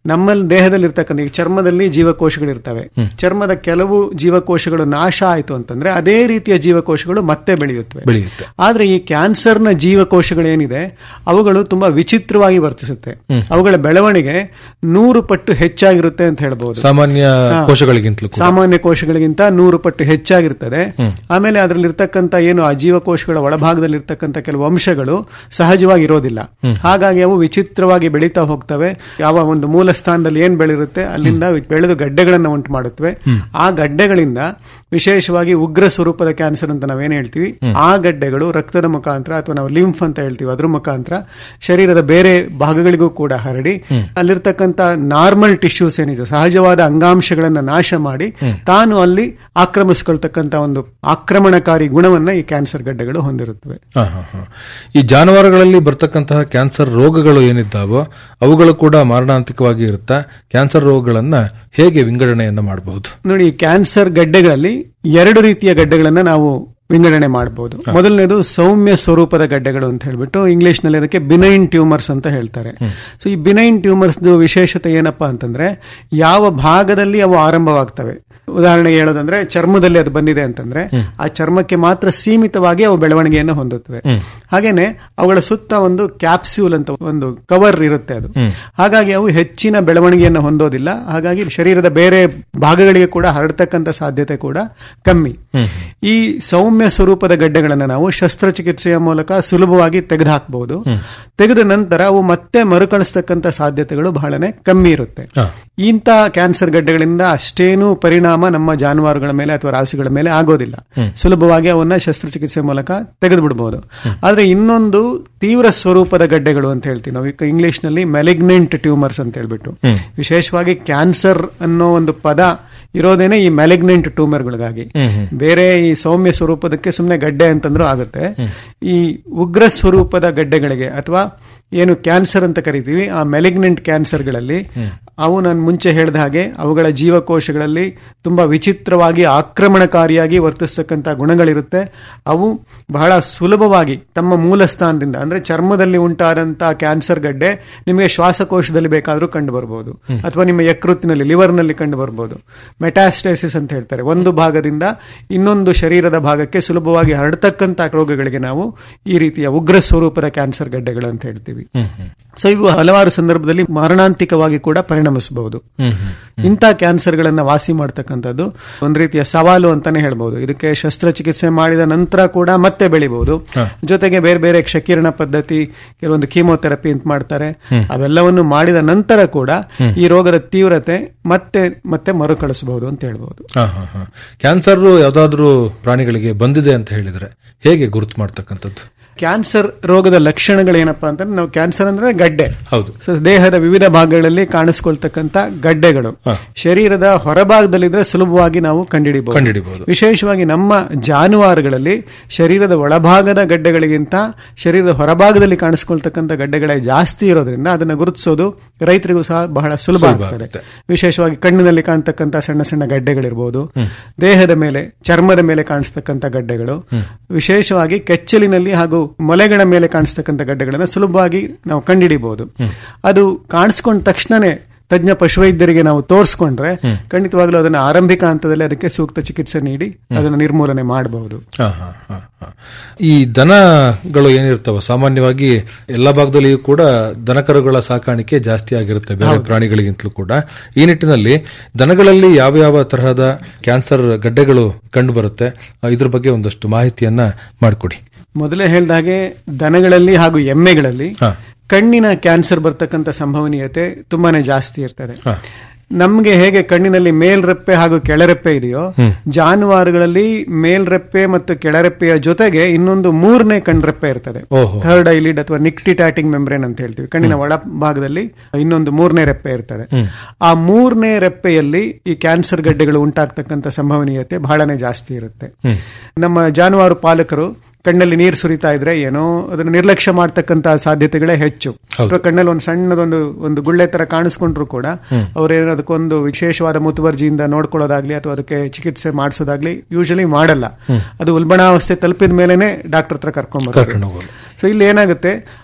ನಮ್ಮಲ್ಲಿ ದೇಹದಲ್ಲಿರ್ತಕ್ಕಂಥ ಈ ಚರ್ಮದಲ್ಲಿ ಜೀವಕೋಶಗಳಿರ್ತವೆ ಚರ್ಮದ ಕೆಲವು ಜೀವಕೋಶಗಳು ನಾಶ ಆಯ್ತು ಅಂತಂದ್ರೆ ಅದೇ ರೀತಿಯ ಜೀವಕೋಶಗಳು ಮತ್ತೆ ಬೆಳೆಯುತ್ತವೆ ಬೆಳೆಯುತ್ತೆ ಆದ್ರೆ ಈ ಕ್ಯಾನ್ಸರ್ನ ಜೀವಕೋಶಗಳೇನಿದೆ ಅವುಗಳು ತುಂಬಾ ವಿಚಿತ್ರವಾಗಿ ವರ್ತಿಸುತ್ತೆ ಅವುಗಳ ಬೆಳವಣಿಗೆ ನೂರು ಪಟ್ಟು ಹೆಚ್ಚಾಗಿರುತ್ತೆ ಅಂತ ಹೇಳ್ಬಹುದು ಸಾಮಾನ್ಯ ಹಾ. ಕೋಶಗಳಿಗಿಂತಲೂ ಕೂಡ. ಸಾಮಾನ್ಯ ಕೋಶಗಳಿಗಿಂತ ನೂರು ಪಟ್ಟು ಹೆಚ್ಚಾಗಿರ್ತದೆ ಆಮೇಲೆ ಅದರಲ್ಲಿರ್ತಕ್ಕಂಥ ಏನು ಆ ಜೀವಕೋಶಗಳ ಒಳಭಾಗದಲ್ಲಿರ್ತಕ್ಕಂಥ ಕೆಲವು ಅಂಶಗಳು ಸಹಜವಾಗಿ ಇರೋದಿಲ್ಲ ಹಾಗಾಗಿ ಅವು ವಿಚಿತ್ರವಾಗಿ ಬೆಳೀತಾ ಹೋಗ್ತವೆ ಯಾವ ಒಂದು ಮೂಲ ಸ್ಥಾನದಲ್ಲಿ ಏನ್ ಬೆಳಿರುತ್ತೆ ಅಲ್ಲಿಂದ ಬೆಳೆದು ಗಡ್ಡೆಗಳನ್ನ ಉಂಟು ಮಾಡುತ್ತವೆ ಆ ಗಡ್ಡೆಗಳಿಂದ ವಿಶೇಷವಾಗಿ ಉಗ್ರ ಸ್ವರೂಪದ ಕ್ಯಾನ್ಸರ್ ಅಂತ ನಾವೇನ್ ಹೇಳ್ತೀವಿ ಆ ಗಡ್ಡೆಗಳು ರಕ್ತದ ಮುಖಾಂತರ ಅಥವಾ ನಾವು ಲಿಂಫ್ ಅಂತ ಹೇಳ್ತೀವಿ ಅದ್ರ ಮುಖಾಂತರ ಶರೀರದ ಬೇರೆ ಭಾಗಗಳಿಗೂ ಕೂಡ ಹರಡಿ ಅಲ್ಲಿರ್ತಕ್ಕಂಥ ನಾರ್ಮಲ್ ಟಿಶ್ಯೂಸ್ ಏನಿದೆ ಸಹಜವಾದ ಅಂಗಾಂಶಗಳನ್ನ ನಾಶ ಮಾಡಿ ತಾನು ಅಲ್ಲಿ ಆಕ್ರಮಿಸ್ಕೊಳ್ತಕ್ಕಂಥ ಒಂದು ಆಕ್ರಮಣಕಾರಿ ಗುಣವನ್ನ ಈ ಕ್ಯಾನ್ಸರ್ ಗಡ್ಡೆಗಳು ಹೊಂದಿರುತ್ತವೆ ಹಾ, ಹಾ, ಹಾ. ಈ ಜಾನುವಾರುಗಳಲ್ಲಿ ಬರ್ತಕ್ಕಂತಹ ಕ್ಯಾನ್ಸರ್ ರೋಗಗಳು ಏನಿದ್ದಾವೋ ಅವುಗಳು ಕೂಡ ಮಾರಣಾಂತಿಕವಾಗಿ ಇರುತ್ತಾ ಕ್ಯಾನ್ಸರ್ ರೋಗಗಳನ್ನ ಹೇಗೆ ವಿಂಗಡಣೆಯನ್ನ ಮಾಡಬಹುದು ನೋಡಿ ಈ ಕ್ಯಾನ್ಸರ್ ಗಡ್ಡೆಗಳಲ್ಲಿ ಎರಡು ರೀತಿಯ ಗಡ್ಡೆಗಳನ್ನ ನಾವು ವಿಂಗಡಣೆ ಮಾಡಬಹುದು ಮೊದಲನೇದು ಸೌಮ್ಯ ಸ್ವರೂಪದ ಗಡ್ಡೆಗಳು ಅಂತ ಹೇಳ್ಬಿಟ್ಟು ಇಂಗ್ಲಿಷ್ ನಲ್ಲಿ ಅದಕ್ಕೆ ಬಿನೈನ್ ಟ್ಯೂಮರ್ಸ್ ಅಂತ ಹೇಳ್ತಾರೆ ಸೊ ಈ ಬಿನೈನ್ ಟ್ಯೂಮರ್ಸ್ ವಿಶೇಷತೆ ಏನಪ್ಪಾ ಅಂತಂದ್ರೆ ಯಾವ ಭಾಗದಲ್ಲಿ ಅವು ಆರಂಭವಾಗ್ತವೆ ಉದಾಹರಣೆಗೆ ಹೇಳೋದಂದ್ರೆ ಚರ್ಮದಲ್ಲಿ ಅದು ಬಂದಿದೆ ಅಂತಂದ್ರೆ ಆ ಚರ್ಮಕ್ಕೆ ಮಾತ್ರ ಸೀಮಿತವಾಗಿ ಅವು ಬೆಳವಣಿಗೆಯನ್ನು ಹೊಂದುತ್ತವೆ ಹಾಗೇನೆ ಅವುಗಳ ಸುತ್ತ ಒಂದು ಕ್ಯಾಪ್ಸ್ಯೂಲ್ ಅಂತ ಒಂದು ಕವರ್ ಇರುತ್ತೆ ಅದು ಹಾಗಾಗಿ ಅವು ಹೆಚ್ಚಿನ ಬೆಳವಣಿಗೆಯನ್ನು ಹೊಂದೋದಿಲ್ಲ ಹಾಗಾಗಿ ಶರೀರದ ಬೇರೆ ಭಾಗಗಳಿಗೆ ಕೂಡ ಹರಡ್ತಕ್ಕಂಥ ಸಾಧ್ಯತೆ ಕೂಡ ಕಮ್ಮಿ ಈ ಸೌಮ್ಯ ಸ್ವರೂಪದ ಗಡ್ಡೆಗಳನ್ನು ನಾವು ಶಸ್ತ್ರಚಿಕಿತ್ಸೆಯ ಮೂಲಕ ಸುಲಭವಾಗಿ ತೆಗೆದುಹಾಕಬಹುದು ತೆಗೆದ ನಂತರ ಅವು ಮತ್ತೆ ಮರುಕಳಿಸ್ತಕ್ಕಂಥ ಸಾಧ್ಯತೆಗಳು ಬಹಳನೇ ಕಮ್ಮಿ ಇರುತ್ತೆ ಇಂಥ ಕ್ಯಾನ್ಸರ್ ಗಡ್ಡೆಗಳಿಂದ ಅಷ್ಟೇನು ಪರಿಣಾಮ ನಮ್ಮ ಜಾನುವಾರುಗಳ ಮೇಲೆ ಅಥವಾ ರಾಸುಗಳ ಮೇಲೆ ಆಗೋದಿಲ್ಲ ಸುಲಭವಾಗಿ ಅವನ್ನ ಶಸ್ತ್ರಚಿಕಿತ್ಸೆ ಮೂಲಕ ತೆಗೆದು ಬಿಡಬಹುದು ಆದ್ರೆ ಇನ್ನೊಂದು ತೀವ್ರ ಸ್ವರೂಪದ ಗಡ್ಡೆಗಳು ಅಂತ ಹೇಳ್ತೀವಿ ನಾವು ಈಗ ಇಂಗ್ಲಿಷ್ ನಲ್ಲಿ ಮೆಲಿಗ್ನೆಂಟ್ ಟ್ಯೂಮರ್ಸ್ ಅಂತ ಹೇಳ್ಬಿಟ್ಟು ವಿಶೇಷವಾಗಿ ಕ್ಯಾನ್ಸರ್ ಅನ್ನೋ ಒಂದು ಪದ ಇರೋದೇನೆ ಈ ಮೆಲಿಗ್ನೆಂಟ್ ಟ್ಯೂಮರ್ಗಳಿಗಾಗಿ ಬೇರೆ ಈ ಸೌಮ್ಯ ಸ್ವರೂಪದಕ್ಕೆ ಸುಮ್ಮನೆ ಗಡ್ಡೆ ಅಂತಂದ್ರೂ ಆಗುತ್ತೆ ಈ ಉಗ್ರ ಸ್ವರೂಪದ ಗಡ್ಡೆಗಳಿಗೆ ಅಥವಾ ಏನು ಕ್ಯಾನ್ಸರ್ ಅಂತ ಕರಿತೀವಿ ಆ ಮೆಲಿಗ್ನೆಂಟ್ ಕ್ಯಾನ್ಸರ್ಗಳಲ್ಲಿ ಅವು ನಾನು ಮುಂಚೆ ಹೇಳಿದ ಹಾಗೆ ಅವುಗಳ ಜೀವಕೋಶಗಳಲ್ಲಿ ತುಂಬಾ ವಿಚಿತ್ರವಾಗಿ ಆಕ್ರಮಣಕಾರಿಯಾಗಿ ವರ್ತಿಸ್ತಕ್ಕಂಥ ಗುಣಗಳಿರುತ್ತೆ ಅವು ಬಹಳ ಸುಲಭವಾಗಿ ತಮ್ಮ ಮೂಲ ಸ್ಥಾನದಿಂದ ಅಂದ್ರೆ ಚರ್ಮದಲ್ಲಿ ಉಂಟಾದಂತಹ ಕ್ಯಾನ್ಸರ್ ಗಡ್ಡೆ ನಿಮಗೆ ಶ್ವಾಸಕೋಶದಲ್ಲಿ ಬೇಕಾದರೂ ಕಂಡು ಬರಬಹುದು ಅಥವಾ ನಿಮ್ಮ ಯಕೃತ್ತಿನಲ್ಲಿ ಲಿವರ್ನಲ್ಲಿ ಕಂಡು ಬರಬಹುದು ಮೆಟಾಸ್ಟೈಸಿಸ್ ಅಂತ ಹೇಳ್ತಾರೆ ಒಂದು ಭಾಗದಿಂದ ಇನ್ನೊಂದು ಶರೀರದ ಭಾಗಕ್ಕೆ ಸುಲಭವಾಗಿ ಹರಡತಕ್ಕಂಥ ರೋಗಗಳಿಗೆ ನಾವು ಈ ರೀತಿಯ ಉಗ್ರ ಸ್ವರೂಪದ ಕ್ಯಾನ್ಸರ್ ಗಡ್ಡೆಗಳು ಅಂತ ಹೇಳ್ತೀವಿ ಸೊ ಇವು ಹಲವಾರು ಸಂದರ್ಭದಲ್ಲಿ ಮಾರಣಾಂತಿಕವಾಗಿ ಕೂಡ ಪರಿಣಮಿಸಬಹುದು ಇಂಥ ಕ್ಯಾನ್ಸರ್ಗಳನ್ನ ವಾಸಿ ಮಾಡ್ತಕ್ಕಂಥದ್ದು ಒಂದು ರೀತಿಯ ಸವಾಲು ಅಂತಾನೆ ಹೇಳ್ಬಹುದು ಇದಕ್ಕೆ ಶಸ್ತ್ರಚಿಕಿತ್ಸೆ ಮಾಡಿದ ನಂತರ ಕೂಡ ಮತ್ತೆ ಬೆಳಿಬಹುದು ಜೊತೆಗೆ ಬೇರೆ ಬೇರೆ ಕ್ಷಕಿರಣ ಪದ್ಧತಿ ಕೆಲವೊಂದು ಕೀಮೋಥೆರಪಿ ಅಂತ ಮಾಡ್ತಾರೆ ಅವೆಲ್ಲವನ್ನು ಮಾಡಿದ ನಂತರ ಕೂಡ ಈ ರೋಗದ ತೀವ್ರತೆ ಮತ್ತೆ ಮತ್ತೆ ಮರುಕಳಿಸಬಹುದು ಅಂತ ಹೇಳ್ಬಹುದು ಹಾ, ಹಾ, ಹಾ. ಕ್ಯಾನ್ಸರ್ ಯಾವ್ದಾದ್ರು ಪ್ರಾಣಿಗಳಿಗೆ ಬಂದಿದೆ ಅಂತ ಹೇಳಿದ್ರೆ ಹೇಗೆ ಗುರುತು ಮಾಡ್ತಕ್ಕಂಥದ್ದು ಕ್ಯಾನ್ಸರ್ ರೋಗದ ಲಕ್ಷಣಗಳೇನಪ್ಪಾ ಅಂತಂದ್ರೆ ನಾವು ಕ್ಯಾನ್ಸರ್ ಅಂದ್ರೆ ಗಡ್ಡೆ ಹೌದು ಸೊ ದೇಹದ ವಿವಿಧ ಭಾಗಗಳಲ್ಲಿ ಕಾಣಿಸ್ಕೊಳ್ತಕ್ಕಂತ ಗಡ್ಡೆಗಳು ಶರೀರದ ಹೊರಭಾಗದಲ್ಲಿದ್ರೆ ಸುಲಭವಾಗಿ ನಾವು ಕಂಡುಹಿಡಿಬಹುದು ಕಂಡುಹಿಡಿಬಹುದು. ವಿಶೇಷವಾಗಿ ನಮ್ಮ ಜಾನುವಾರುಗಳಲ್ಲಿ ಶರೀರದ ಒಳಭಾಗದ ಗಡ್ಡೆಗಳಿಗಿಂತ ಶರೀರದ ಹೊರಭಾಗದಲ್ಲಿ ಕಾಣಿಸ್ಕೊಳ್ತಕ್ಕಂಥ ಗಡ್ಡೆಗಳೇ ಜಾಸ್ತಿ ಇರೋದ್ರಿಂದ ಅದನ್ನ ಗುರುತಿಸೋದು ರೈತರಿಗೂ ಸಹ ಬಹಳ ಸುಲಭ ಸುಲಭ ಆಗ್ತದೆ ಆಗುತ್ತೆ. ವಿಶೇಷವಾಗಿ ಕಣ್ಣಿನಲ್ಲಿ ಕಾಣ್ತಕ್ಕಂಥ ಸಣ್ಣ ಸಣ್ಣ ಗಡ್ಡೆಗಳಿರ್ಬೋದು ದೇಹದ ಮೇಲೆ ಚರ್ಮದ ಮೇಲೆ ಕಾಣಿಸ್ತಕ್ಕಂಥ ಗಡ್ಡೆಗಳು ವಿಶೇಷವಾಗಿ ಕೆಚ್ಚಲಿನಲ್ಲಿ ಹಾಗೂ ಮೊಲೆಗಳ ಮೇಲೆ ಕಾಣಿಸ್ತಕ್ಕಂಥ ಗಡ್ಡೆಗಳನ್ನ ಸುಲಭವಾಗಿ ನಾವು ಕಂಡುಹಿಡಿಬಹುದು ಅದು ಕಾಣಿಸ್ಕೊಂಡ ತಕ್ಷಣನೇ ತಜ್ಞ ಪಶುವೈದ್ಯರಿಗೆ ನಾವು ತೋರಿಸ್ಕೊಂಡ್ರೆ ಖಂಡಿತವಾಗ್ಲೂ ಅದನ್ನ ಆರಂಭಿಕ ಹಂತದಲ್ಲಿ ಅದಕ್ಕೆ ಸೂಕ್ತ ಚಿಕಿತ್ಸೆ ನೀಡಿ ಅದನ್ನ ನಿರ್ಮೂಲನೆ ಮಾಡಬಹುದು ಹಾ, ಹಾ, ಹಾ, ಹಾ. ಈ ದನಗಳು ಏನಿರ್ತಾವ ಸಾಮಾನ್ಯವಾಗಿ ಎಲ್ಲ ಭಾಗದಲ್ಲಿಯೂ ಕೂಡ ದನಕರುಗಳ ಸಾಕಾಣಿಕೆ ಜಾಸ್ತಿ ಆಗಿರುತ್ತೆ ಬೇರೆ ಪ್ರಾಣಿಗಳಿಗಿಂತಲೂ ಕೂಡ ಈ ನಿಟ್ಟಿನಲ್ಲಿ ದನಗಳಲ್ಲಿ ಯಾವ ಯಾವ ತರಹದ ಕ್ಯಾನ್ಸರ್ ಗಡ್ಡೆಗಳು ಕಂಡು ಬರುತ್ತೆ ಆ, ಇದ್ರ ಬಗ್ಗೆ ಒಂದಷ್ಟು ಮಾಹಿತಿಯನ್ನ ಮಾಡಿಕೊಡಿ ಮೊದಲೇ ಹೇಳಿದ ಹಾಗೆ ದನಗಳಲ್ಲಿ ಹಾಗೂ ಎಮ್ಮೆಗಳಲ್ಲಿ ಕಣ್ಣಿನ ಕ್ಯಾನ್ಸರ್ ಬರ್ತಕ್ಕಂಥ ಸಂಭವನೀಯತೆ ತುಂಬಾನೇ ಜಾಸ್ತಿ ಇರ್ತದೆ ನಮ್ಗೆ ಹೇಗೆ ಕಣ್ಣಿನಲ್ಲಿ ಮೇಲ್ರೆಪ್ಪೆ ಹಾಗೂ ಕೆಳರೆಪ್ಪೆ ಇದೆಯೋ ಜಾನುವಾರುಗಳಲ್ಲಿ ಮೇಲ್ರೆಪ್ಪೆ ಮತ್ತು ಕೆಳರೆಪ್ಪೆಯ ಜೊತೆಗೆ ಇನ್ನೊಂದು ಮೂರನೇ ಕಣ್ರೆಪ್ಪೆ ಇರ್ತದೆ ಓಹೋ. ಥರ್ಡ್ ಐಲಿಡ್ ಅಥವಾ ನಿಕ್ಟಿಟ್ಯಾಟಿಂಗ್ ಮೆಂಬ್ರೇನ್ ಅಂತ ಹೇಳ್ತೀವಿ ಕಣ್ಣಿನ ಒಳ ಭಾಗದಲ್ಲಿ ಇನ್ನೊಂದು ಮೂರನೇ ರೆಪ್ಪೆ ಇರ್ತದೆ ಆ ಮೂರನೇ ರೆಪ್ಪೆಯಲ್ಲಿ ಈ ಕ್ಯಾನ್ಸರ್ ಗಡ್ಡೆಗಳು ಉಂಟಾಗ್ತಕ್ಕಂಥ ಸಂಭವನೀಯತೆ ಬಹಳನೇ ಜಾಸ್ತಿ ಇರುತ್ತೆ ನಮ್ಮ ಜಾನುವಾರು ಪಾಲಕರು ಕಣ್ಣಲ್ಲಿ ನೀರು ಸುರಿತಾ ಇದ್ರೆ ಏನೋ ಅದನ್ನು ನಿರ್ಲಕ್ಷ್ಯ ಮಾಡ್ತಕ್ಕಂತ ಸಾಧ್ಯತೆಗಳೇ ಹೆಚ್ಚು ಅಥವಾ ಕಣ್ಣಲ್ಲಿ ಒಂದು ಸಣ್ಣದೊಂದು ಒಂದು ಗುಳ್ಳೆ ತರ ಕಾಣಿಸ್ಕೊಂಡ್ರು ಕೂಡ ಅವ್ರೇನೋ ಅದಕ್ಕೊಂದು ವಿಶೇಷವಾದ ಮುತುವರ್ಜಿಯಿಂದ ನೋಡ್ಕೊಳ್ಳೋದಾಗ್ಲಿ ಅಥವಾ ಅದಕ್ಕೆ ಚಿಕಿತ್ಸೆ ಮಾಡಿಸೋದಾಗ್ಲಿ ಯೂಶಲಿ ಮಾಡಲ್ಲ ಅದು ಉಲ್ಬಣಾವಸ್ಥೆ ತಲುಪಿದ ಮೇಲೆನೆ ಡಾಕ್ಟರ್ ಹತ್ರ ಕರ್ಕೊಂಡ್ ಕರ್ಕೊಂಡು ಹೋಗೋದು. ಸೊ ಇಲ್ಲಿ ಏನಾಗುತ್ತೆ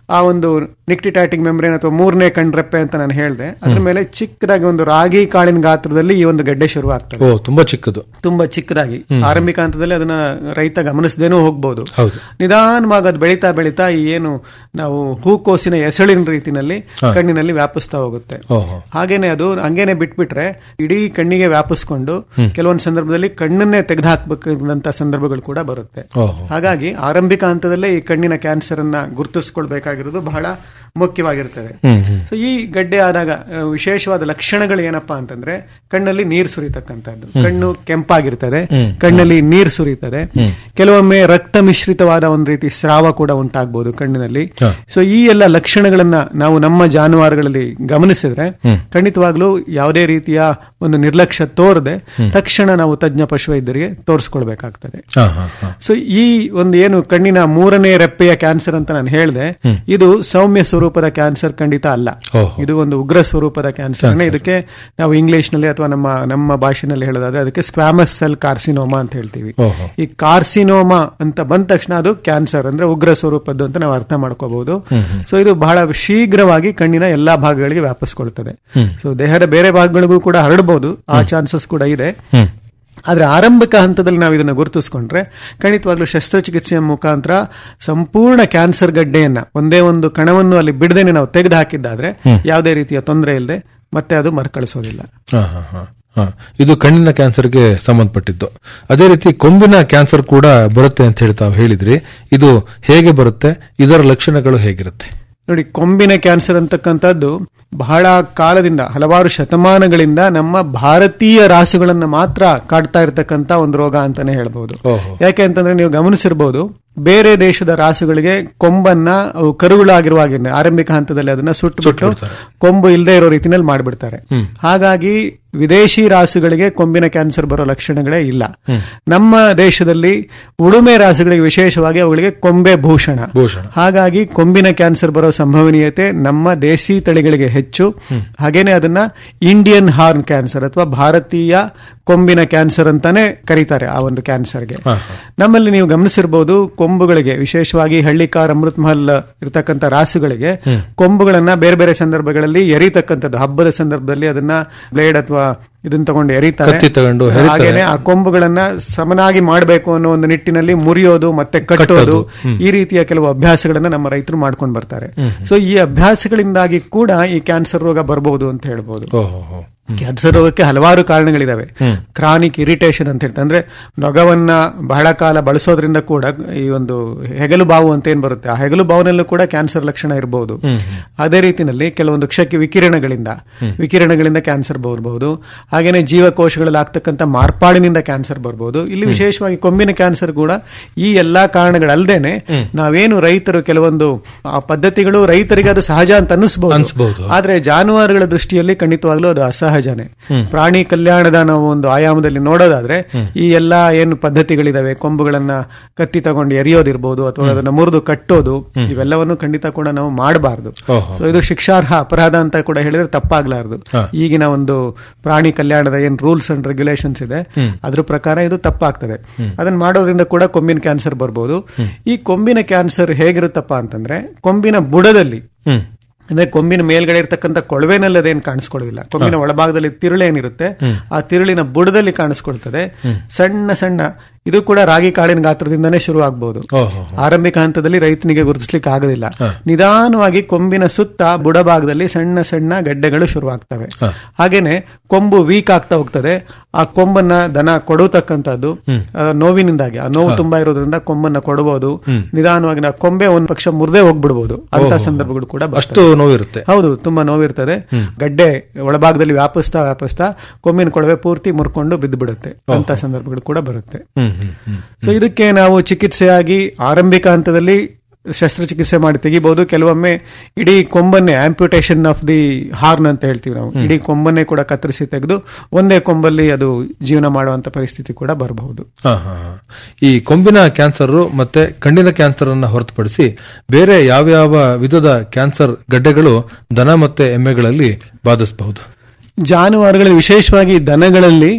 ಆ ಒಂದು ನಿಕ್ಟಿಟ್ಯಾಟಿಕ್ ಮೆಮ್ರೇನ್ ಅಥವಾ ಮೂರನೇ ಕಣ್ರೆಪ್ಪೆ ಅಂತ ನಾನು ಹೇಳಿದೆ ಅದ್ರ ಮೇಲೆ ಚಿಕ್ಕದಾಗಿ ಒಂದು ರಾಗಿ ಕಾಳಿನ ಗಾತ್ರದಲ್ಲಿ ಈ ಒಂದು ಗಡ್ಡೆ ಶುರುವಾಗ್ತದೆ ಓ ತುಂಬಾ ಚಿಕ್ಕದು ತುಂಬಾ ಚಿಕ್ಕದಾಗಿ ಹ್ಮ್. ಆರಂಭಿಕ ಹಂತದಲ್ಲಿ ಅದನ್ನ ರೈತ ಗಮನಿಸದೇನೂ ಹೋಗ್ಬೋದು ಹೌದು ನಿಧಾನವಾಗಿ ಅದು ಬೆಳೀತಾ ಬೆಳೀತಾ ಈ ಏನು ನಾವು ಹೂಕೋಸಿನ ಎಸಳಿನ ರೀತಿನಲ್ಲಿ ಹಾ. ಕಣ್ಣಿನಲ್ಲಿ ವ್ಯಾಪಿಸ್ತಾ ಹೋಗುತ್ತೆ ಓಹೋ ಹಾಗೇನೆ ಅದು ಹಂಗೇನೆ ಬಿಟ್ಬಿಟ್ರೆ ಇಡೀ ಕಣ್ಣಿಗೆ ವ್ಯಾಪಿಸ್ಕೊಂಡು ಹ್ಮ್. ಕೆಲವೊಂದು ಸಂದರ್ಭದಲ್ಲಿ ಕಣ್ಣನ್ನೇ ತೆಗೆದುಹಾಕ್ಬೇಕಂತ ಸಂದರ್ಭಗಳು ಕೂಡ ಬರುತ್ತೆ ಓಹೋ ಹಾಗಾಗಿ ಆರಂಭಿಕ ಹಂತದಲ್ಲೇ ಈ ಕಣ್ಣಿನ ಕ್ಯಾನ್ಸರ್ ಅನ್ನ ಗುರುತಿಸ್ಕೊಳ್ಬೇಕಾಗಿರೋದು ಬಹಳ ಮುಖ್ಯವಾಗಿರ್ತದೆ ಹ್ಮ್ ಹ್ಮ್ ಸೊ ಈ ಗಡ್ಡೆ ಆದಾಗ ಆ, ವಿಶೇಷವಾದ ಲಕ್ಷಣಗಳು ಏನಪ್ಪಾ ಅಂತಂದ್ರೆ ಕಣ್ಣಲ್ಲಿ ನೀರು ಸುರಿತಕ್ಕಂಥದ್ದು ಹ್ಮ್. ಕಣ್ಣು ಕೆಂಪಾಗಿರ್ತದೆ ಹ್ಮ್. ಕಣ್ಣಲ್ಲಿ ನೀರು ಸುರಿತದೆ ಹ್ಮ್. ಕೆಲವೊಮ್ಮೆ ರಕ್ತ ಮಿಶ್ರಿತವಾದ ಒಂದು ರೀತಿ ಸ್ರಾವ ಕೂಡ ಉಂಟಾಗಬಹುದು ಕಣ್ಣಿನಲ್ಲಿ ಹಾ. ಸೊ ಈ ಎಲ್ಲ ಲಕ್ಷಣಗಳನ್ನ ನಾವು ನಮ್ಮ ಜಾನುವಾರುಗಳಲ್ಲಿ ಗಮನಿಸಿದ್ರೆ ಹ್ಮ್. ಖಂಡಿತವಾಗ್ಲೂ ಯಾವುದೇ ರೀತಿಯ ಒಂದು ನಿರ್ಲಕ್ಷ್ಯ ತೋರದೆ ಹ್ಮ್. ತಕ್ಷಣ ನಾವು ತಜ್ಞ ಪಶುವೈದ್ಯರಿಗೆ ತೋರಿಸ್ಕೊಳ್ಬೇಕಾಗ್ತದೆ ಹಾ ಹಾ ಹಾ ಸೊ ಈ ಒಂದು ಏನು ಕಣ್ಣಿನ ಮೂರನೇ ರೆಪ್ಪೆಯ ಕ್ಯಾನ್ಸರ್ ಅಂತ ನಾನು ಹೇಳಿದೆ ಹ್ಮ್. ಇದು ಸೌಮ್ಯ ಸ್ವರೂಪದ ಕ್ಯಾನ್ಸರ್ ಖಂಡಿತ ಅಲ್ಲ ಓಹೋ. ಇದು ಒಂದು ಉಗ್ರ ಸ್ವರೂಪದ ಕ್ಯಾನ್ಸರ್ Cancer. ಇದಕ್ಕೆ ನಾವು ಇಂಗ್ಲಿಷ್ ನಲ್ಲಿ ಅಥವಾ ನಮ್ಮ ನಮ್ಮ ಭಾಷೆನಲ್ಲಿ ಹೇಳೋದಾದ್ರೆ ಅದಕ್ಕೆ ಸ್ಕ್ವಾಮಸ್ ಸೆಲ್ ಕಾರ್ಸಿನೋಮಾ ಅಂತ ಹೇಳ್ತೀವಿ ಓಹೋ ಈ ಕಾರ್ಸಿನೋಮಾ ಅಂತ ಬಂದ ತಕ್ಷಣ ಅದು ಕ್ಯಾನ್ಸರ್ ಅಂದ್ರೆ ಉಗ್ರ ಸ್ವರೂಪದ್ದು ಅಂತ ನಾವು ಅರ್ಥ ಮಾಡ್ಕೋಬಹುದು ಹ್ಮ್ ಹ್ಮ್. ಸೊ ಇದು ಬಹಳ ಶೀಘ್ರವಾಗಿ ಕಣ್ಣಿನ ಎಲ್ಲಾ ಭಾಗಗಳಿಗೆ ವ್ಯಾಪಿಸ್ಕೊಳ್ತದೆ ಹ್ಮ್. ಸೊ ದೇಹದ ಬೇರೆ ಭಾಗಗಳಿಗೂ ಕೂಡ ಹರಡಬಹುದು ಆ ಚಾನ್ಸಸ್ ಕೂಡ ಇದೆ ಹ್ಮ್ ಆದ್ರೆ ಆರಂಭಿಕ ಹಂತದಲ್ಲಿ ನಾವು ಇದನ್ನು ಗುರುತಿಸ್ಕೊಂಡ್ರೆ ಖಂಡಿತವಾಗ್ಲೂ ಶಸ್ತ್ರಚಿಕಿತ್ಸೆಯ ಮುಖಾಂತರ ಸಂಪೂರ್ಣ ಕ್ಯಾನ್ಸರ್ ಗಡ್ಡೆಯನ್ನ ಒಂದೇ ಒಂದು ಕಣವನ್ನು ಅಲ್ಲಿ ಬಿಡದೇನೆ ನಾವು ತೆಗೆದು ಹಾಕಿದ್ದಾದ್ರೆ ಹ್ಮ್. ಯಾವುದೇ ರೀತಿಯ ತೊಂದರೆ ಇಲ್ಲದೆ ಮತ್ತೆ ಅದು ಮರುಕಳಿಸೋದಿಲ್ಲ ಹಾ, ಹಾ, ಹಾ, ಹಾ. ಇದು ಕಣ್ಣಿನ ಕ್ಯಾನ್ಸರ್ಗೆ ಸಂಬಂಧಪಟ್ಟಿದ್ದು ಅದೇ ರೀತಿ ಕೊಂಬಿನ ಕ್ಯಾನ್ಸರ್ ಕೂಡ ಬರುತ್ತೆ ಅಂತ ಹೇಳಿ ತಾವು ಹೇಳಿದ್ರಿ ಇದು ಹೇಗೆ ಬರುತ್ತೆ ಇದರ ಲಕ್ಷಣಗಳು ಹೇಗಿರುತ್ತೆ ನೋಡಿ ಕೊಂಬಿನ ಕ್ಯಾನ್ಸರ್ ಅಂತಕ್ಕಂಥದ್ದು ಬಹಳ ಕಾಲದಿಂದ ಹಲವಾರು ಶತಮಾನಗಳಿಂದ ನಮ್ಮ ಭಾರತೀಯ ರಾಸುಗಳನ್ನ ಮಾತ್ರ ಕಾಡ್ತಾ ಇರತಕ್ಕಂತ ಒಂದು ರೋಗ ಅಂತಾನೆ ಹೇಳ್ಬಹುದು ಓಹೋ ಯಾಕೆ ಅಂತಂದ್ರೆ ನೀವು ಗಮನಿಸಿರ್ಬೋದು ಬೇರೆ ದೇಶದ ರಾಸುಗಳಿಗೆ ಕೊಂಬನ್ನ ಅವು ಕರುಗಳಾಗಿರುವಾಗಿನ ಆರಂಭಿಕ ಹಂತದಲ್ಲಿ ಅದನ್ನ ಸುಟ್ಟು ಕೊಂಬು ಇಲ್ಲದೆ ಇರೋ ರೀತಿನಲ್ಲಿ ಮಾಡಿಬಿಡ್ತಾರೆ ಹ್ಮ್. ಹಾಗಾಗಿ ವಿದೇಶಿ ರಾಸುಗಳಿಗೆ ಕೊಂಬಿನ ಕ್ಯಾನ್ಸರ್ ಬರೋ ಲಕ್ಷಣಗಳೇ ಇಲ್ಲ ಹ್ಮ್. ನಮ್ಮ ದೇಶದಲ್ಲಿ ಉಳುಮೆ ರಾಸುಗಳಿಗೆ ವಿಶೇಷವಾಗಿ ಅವುಗಳಿಗೆ ಕೊಂಬೆ ಭೂಷಣ ಭೂಷಣ ಹಾಗಾಗಿ ಕೊಂಬಿನ ಕ್ಯಾನ್ಸರ್ ಬರೋ ಸಂಭವನೀಯತೆ ನಮ್ಮ ದೇಸಿ ತಳಿಗಳಿಗೆ ಹೆಚ್ಚು ಹಾಗೇನೆ ಅದನ್ನ ಇಂಡಿಯನ್ ಹಾರ್ನ್ ಕ್ಯಾನ್ಸರ್ ಅಥವಾ ಭಾರತೀಯ ಕೊಂಬಿನ ಕ್ಯಾನ್ಸರ್ ಅಂತಾನೆ ಕರೀತಾರೆ ಆ ಒಂದು ಕ್ಯಾನ್ಸರ್ಗೆ ಹಾ, ನಮ್ಮಲ್ಲಿ ನೀವು ಗಮನಿಸಿರ್ಬೋದು ಕೊಂಬುಗಳಿಗೆ ವಿಶೇಷವಾಗಿ ಹಳ್ಳಿಕಾರ್ ಅಮೃತ್ ಮಹಲ್ ಇರತಕ್ಕಂತ ರಾಸುಗಳಿಗೆ ಹ್ಮ್. ಕೊಂಬುಗಳನ್ನ ಬೇರೆ ಬೇರೆ ಸಂದರ್ಭಗಳಲ್ಲಿ ಎರಿತಕ್ಕಂಥದ್ದು ಹಬ್ಬದ ಸಂದರ್ಭದಲ್ಲಿ ಅದನ್ನ ಬ್ಲೇಡ್ ಅಥವಾ ಇದನ್ನ ತಗೊಂಡು ಎರಿತಾರೆ ಕತ್ತಿ ತಗೊಂಡು ಎರಿತಾರೆ. ಹಾಗೇನೆ ಆ ಕೊಂಬುಗಳನ್ನ ಸಮನಾಗಿ ಮಾಡಬೇಕು ಅನ್ನೋ ಒಂದು ನಿಟ್ಟಿನಲ್ಲಿ ಮುರಿಯೋದು ಮತ್ತೆ ಕಟ್ಟೋದು ಕಟ್ಟೋದು. ಹ್ಮ್. ಈ ರೀತಿಯ ಕೆಲವು ಅಭ್ಯಾಸಗಳನ್ನ ನಮ್ಮ ರೈತರು ಮಾಡ್ಕೊಂಡು ಬರ್ತಾರೆ ಹ್ಮ್. ಸೊ ಈ ಅಭ್ಯಾಸಗಳಿಂದಾಗಿ ಕೂಡ ಈ ಕ್ಯಾನ್ಸರ್ ರೋಗ ಬರಬಹುದು ಅಂತ ಹೇಳ್ಬೋದು ಓಹೋ ಹೋ. ಕ್ಯಾನ್ಸರ್ ರೋಗಕ್ಕೆ ಹಲವಾರು ಕಾರಣಗಳಿದಾವೆ ಹ್ಮ್. ಕ್ರಾನಿಕ್ ಇರಿಟೇಷನ್ ಅಂತ ಹೇಳ್ತಾರೆ ಅಂದ್ರೆ ನೊಗವನ್ನ ಬಹಳ ಕಾಲ ಬಳಸೋದ್ರಿಂದ ಕೂಡ ಈ ಒಂದು ಹೆಗಲು ಬಾವು ಅಂತ ಏನ್ ಬರುತ್ತೆ ಆ ಹೆಗಲು ಬಾವಿನಲ್ಲೂ ಕೂಡ ಕ್ಯಾನ್ಸರ್ ಲಕ್ಷಣ ಇರಬಹುದು ಹ್ಮ್. ಅದೇ ರೀತಿನಲ್ಲಿ ಕೆಲವೊಂದು ಕ್ಷಕ್ಕೆ ವಿಕಿರಣಗಳಿಂದ ಹ್ಮ್. ವಿಕಿರಣಗಳಿಂದ ಕ್ಯಾನ್ಸರ್ ಬರಬಹುದು ಹಾಗೇನೆ ಜೀವಕೋಶಗಳಲ್ಲಿ ಆಗ್ತಕ್ಕಂಥ ಮಾರ್ಪಾಡಿನಿಂದ ಕ್ಯಾನ್ಸರ್ ಬರಬಹುದು ಇಲ್ಲಿ ವಿಶೇಷವಾಗಿ ಕೊಂಬಿನ ಕ್ಯಾನ್ಸರ್ ಕೂಡ ಈ ಎಲ್ಲಾ ಕಾರಣಗಳಲ್ಲದೇನೆ ಹ್ಮ್. ನಾವೇನು ರೈತರು ಕೆಲವೊಂದು ಆ ಪದ್ಧತಿಗಳು ರೈತರಿಗೆ ಅದು ಸಹಜ ಅಂತ ಅನ್ಸ್ಬೋದು. ಅನಿಸಬಹುದು ಆದ್ರೆ ಜಾನುವಾರುಗಳ ದೃಷ್ಟಿಯಲ್ಲಿ ಖಂಡಿತವಾಗ್ಲೂ ಅದು ಅಸಹಜನೆ ಹ್ಮ್. ಪ್ರಾಣಿ ಕಲ್ಯಾಣದ ನಾವು ಒಂದು ಆಯಾಮದಲ್ಲಿ ನೋಡೋದಾದ್ರೆ ಹ್ಮ್. ಈ ಎಲ್ಲಾ ಏನು ಪದ್ಧತಿಗಳಿದಾವೆ ಕೊಂಬುಗಳನ್ನ ಕತ್ತಿ ತಗೊಂಡು ಎರಿಯೋದಿರ್ಬೋದು ಅಥವಾ ಅದನ್ನ ಮುರಿದು ಕಟ್ಟೋದು ಹ್ಮ್. ಇವೆಲ್ಲವನ್ನು ಖಂಡಿತ ಕೂಡ ನಾವು ಮಾಡಬಾರ್ದು ಓಹೋ. ಸೊ ಇದು ಶಿಕ್ಷಾರ್ಹ ಅಪರಾಧ ಅಂತ ಕೂಡ ಹೇಳಿದ್ರೆ ತಪ್ಪಾಗ್ಲಾರ್ದು ಹಾ. ಈಗಿನ ಒಂದು ಪ್ರಾಣಿ ಕಲ್ಯಾಣದ ಏನ್ ರೂಲ್ಸ್ ಅಂಡ್ ರೆಗ್ಯುಲೇಷನ್ಸ್ ಇದೆ ಹ್ಮ್. ಅದ್ರ ಪ್ರಕಾರ ಇದು ತಪ್ಪಾಗ್ತದೆ ಹ್ಮ್. ಅದನ್ನ ಮಾಡೋದ್ರಿಂದ ಕೂಡ ಕೊಂಬಿನ ಕ್ಯಾನ್ಸರ್ ಬರ್ಬೋದು ಹ್ಮ್. ಈ ಕೊಂಬಿನ ಕ್ಯಾನ್ಸರ್ ಹೇಗಿರುತ್ತಪ್ಪ ಅಂತಂದ್ರೆ ಕೊಂಬಿನ ಬುಡದಲ್ಲಿ ಹ್ಮ್ ಅಂದ್ರೆ ಕೊಂಬಿನ ಮೇಲ್ಗಡೆ ಇರ್ತಕ್ಕಂಥ ಕೊಳವೆನಲ್ಲಿ ಅದೇನು ಕಾಣಿಸ್ಕೊಳ್ಳೋದಿಲ್ಲ ಕೊಂಬಿನ ಒಳಭಾಗದಲ್ಲಿ ತಿರುಳೇನಿರುತ್ತೆ ಹ್ಮ್. ಆ ತಿರುಳಿನ ಬುಡದಲ್ಲಿ ಕಾಣಿಸ್ಕೊಳ್ತದೆ ಹ್ಮ್. ಸಣ್ಣ ಸಣ್ಣ ಇದು ಕೂಡ ರಾಗಿ ಕಾಳಿನ ಗಾತ್ರದಿಂದನೇ ಶುರು ಆಗ್ಬಹುದು ಓಹೋ ಆರಂಭಿಕ ಹಂತದಲ್ಲಿ ರೈತನಿಗೆ ಗುರುತಿಸ್ಲಿಕ್ಕೆ ಆಗೋದಿಲ್ಲ ಹಾ. ನಿಧಾನವಾಗಿ ಕೊಂಬಿನ ಸುತ್ತ ಬುಡಭಾಗದಲ್ಲಿ ಸಣ್ಣ ಸಣ್ಣ ಗಡ್ಡೆಗಳು ಶುರುವಾಗ್ತವೆ ಹಾ. ಹಾಗೇನೆ ಕೊಂಬು ವೀಕ್ ಆಗ್ತಾ ಹೋಗ್ತದೆ ಆ ಕೊಂಬನ್ನ ದನ ಕೊಡುತಕ್ಕಂಥದ್ದು ಹ್ಮ್. ಆ ನೋವಿನಿಂದಾಗಿ ಆ ನೋವು ತುಂಬಾ ಇರೋದ್ರಿಂದ ಕೊಂಬನ್ನ ಕೊಡಬಹುದು ಹ್ಮ್. ನಿಧಾನವಾಗಿ ನಾವು ಕೊಂಬೆ ಒಂದ್ ಪಕ್ಷ ಮುರ್ದೇ ಹೋಗ್ಬಿಡ್ಬೋದು ಅಂತ ಓಹೋ. ಸಂದರ್ಭಗಳು ಕೂಡ ಅಷ್ಟು ಬರ್ತವೆ. ನೋವಿರುತ್ತೆ ಹೌದು ತುಂಬಾ ನೋವಿರ್ತದೆ ಹ್ಮ್. ಗಡ್ಡೆ ಒಳಭಾಗದಲ್ಲಿ ವ್ಯಾಪಿಸ್ತಾ ವ್ಯಾಪಿಸ್ತಾ ಕೊಂಬಿನ ಕೊಳವೆ ಪೂರ್ತಿ ಮುರ್ಕೊಂಡು ಬಿದ್ದು ಬಿಡುತ್ತೆ ಅಂತ ಸಂದರ್ಭಗಳು ಕೂಡ ಬರುತ್ತೆ ಹ್ಮ್ ಹ್ಮ್ ಹ್ಮ್ ಸೊ ಇದಕ್ಕೆ ನಾವು ಚಿಕಿತ್ಸೆಯಾಗಿ ಆರಂಭಿಕ ಹಂತದಲ್ಲಿ ಶಸ್ತ್ರಚಿಕಿತ್ಸೆ ಮಾಡಿ ತೆಗಿಬಹುದು ಕೆಲವೊಮ್ಮೆ ಇಡೀ ಕೊಂಬನ್ನೇ ಆಂಪ್ಯುಟೇಷನ್ ಆಫ್ ದಿ ಹಾರ್ನ್ ಅಂತ ಹೇಳ್ತೀವಿ ನಾವು ಇಡೀ ಕೊಂಬನ್ನೇ ಕೂಡ ಕತ್ತರಿಸಿ ತೆಗೆದು ಒಂದೇ ಕೊಂಬಲ್ಲಿ ಅದು ಜೀವನ ಮಾಡುವಂತ ಪರಿಸ್ಥಿತಿ ಕೂಡ ಬರಬಹುದು ಹಾ, ಹಾ, ಹಾ. ಈ ಕೊಂಬಿನ ಕ್ಯಾನ್ಸರ್ ಮತ್ತೆ ಕಣ್ಣಿನ ಕ್ಯಾನ್ಸರ್ ಅನ್ನ ಹೊರತುಪಡಿಸಿ ಬೇರೆ ಯಾವ್ಯಾವ ವಿಧದ ಕ್ಯಾನ್ಸರ್ ಗಡ್ಡೆಗಳು ದನ ಮತ್ತೆ ಎಮ್ಮೆಗಳಲ್ಲಿ ಬಾಧಿಸಬಹುದು ಜಾನುವಾರುಗಳಲ್ಲಿ ವಿಶೇಷವಾಗಿ ದನಗಳಲ್ಲಿ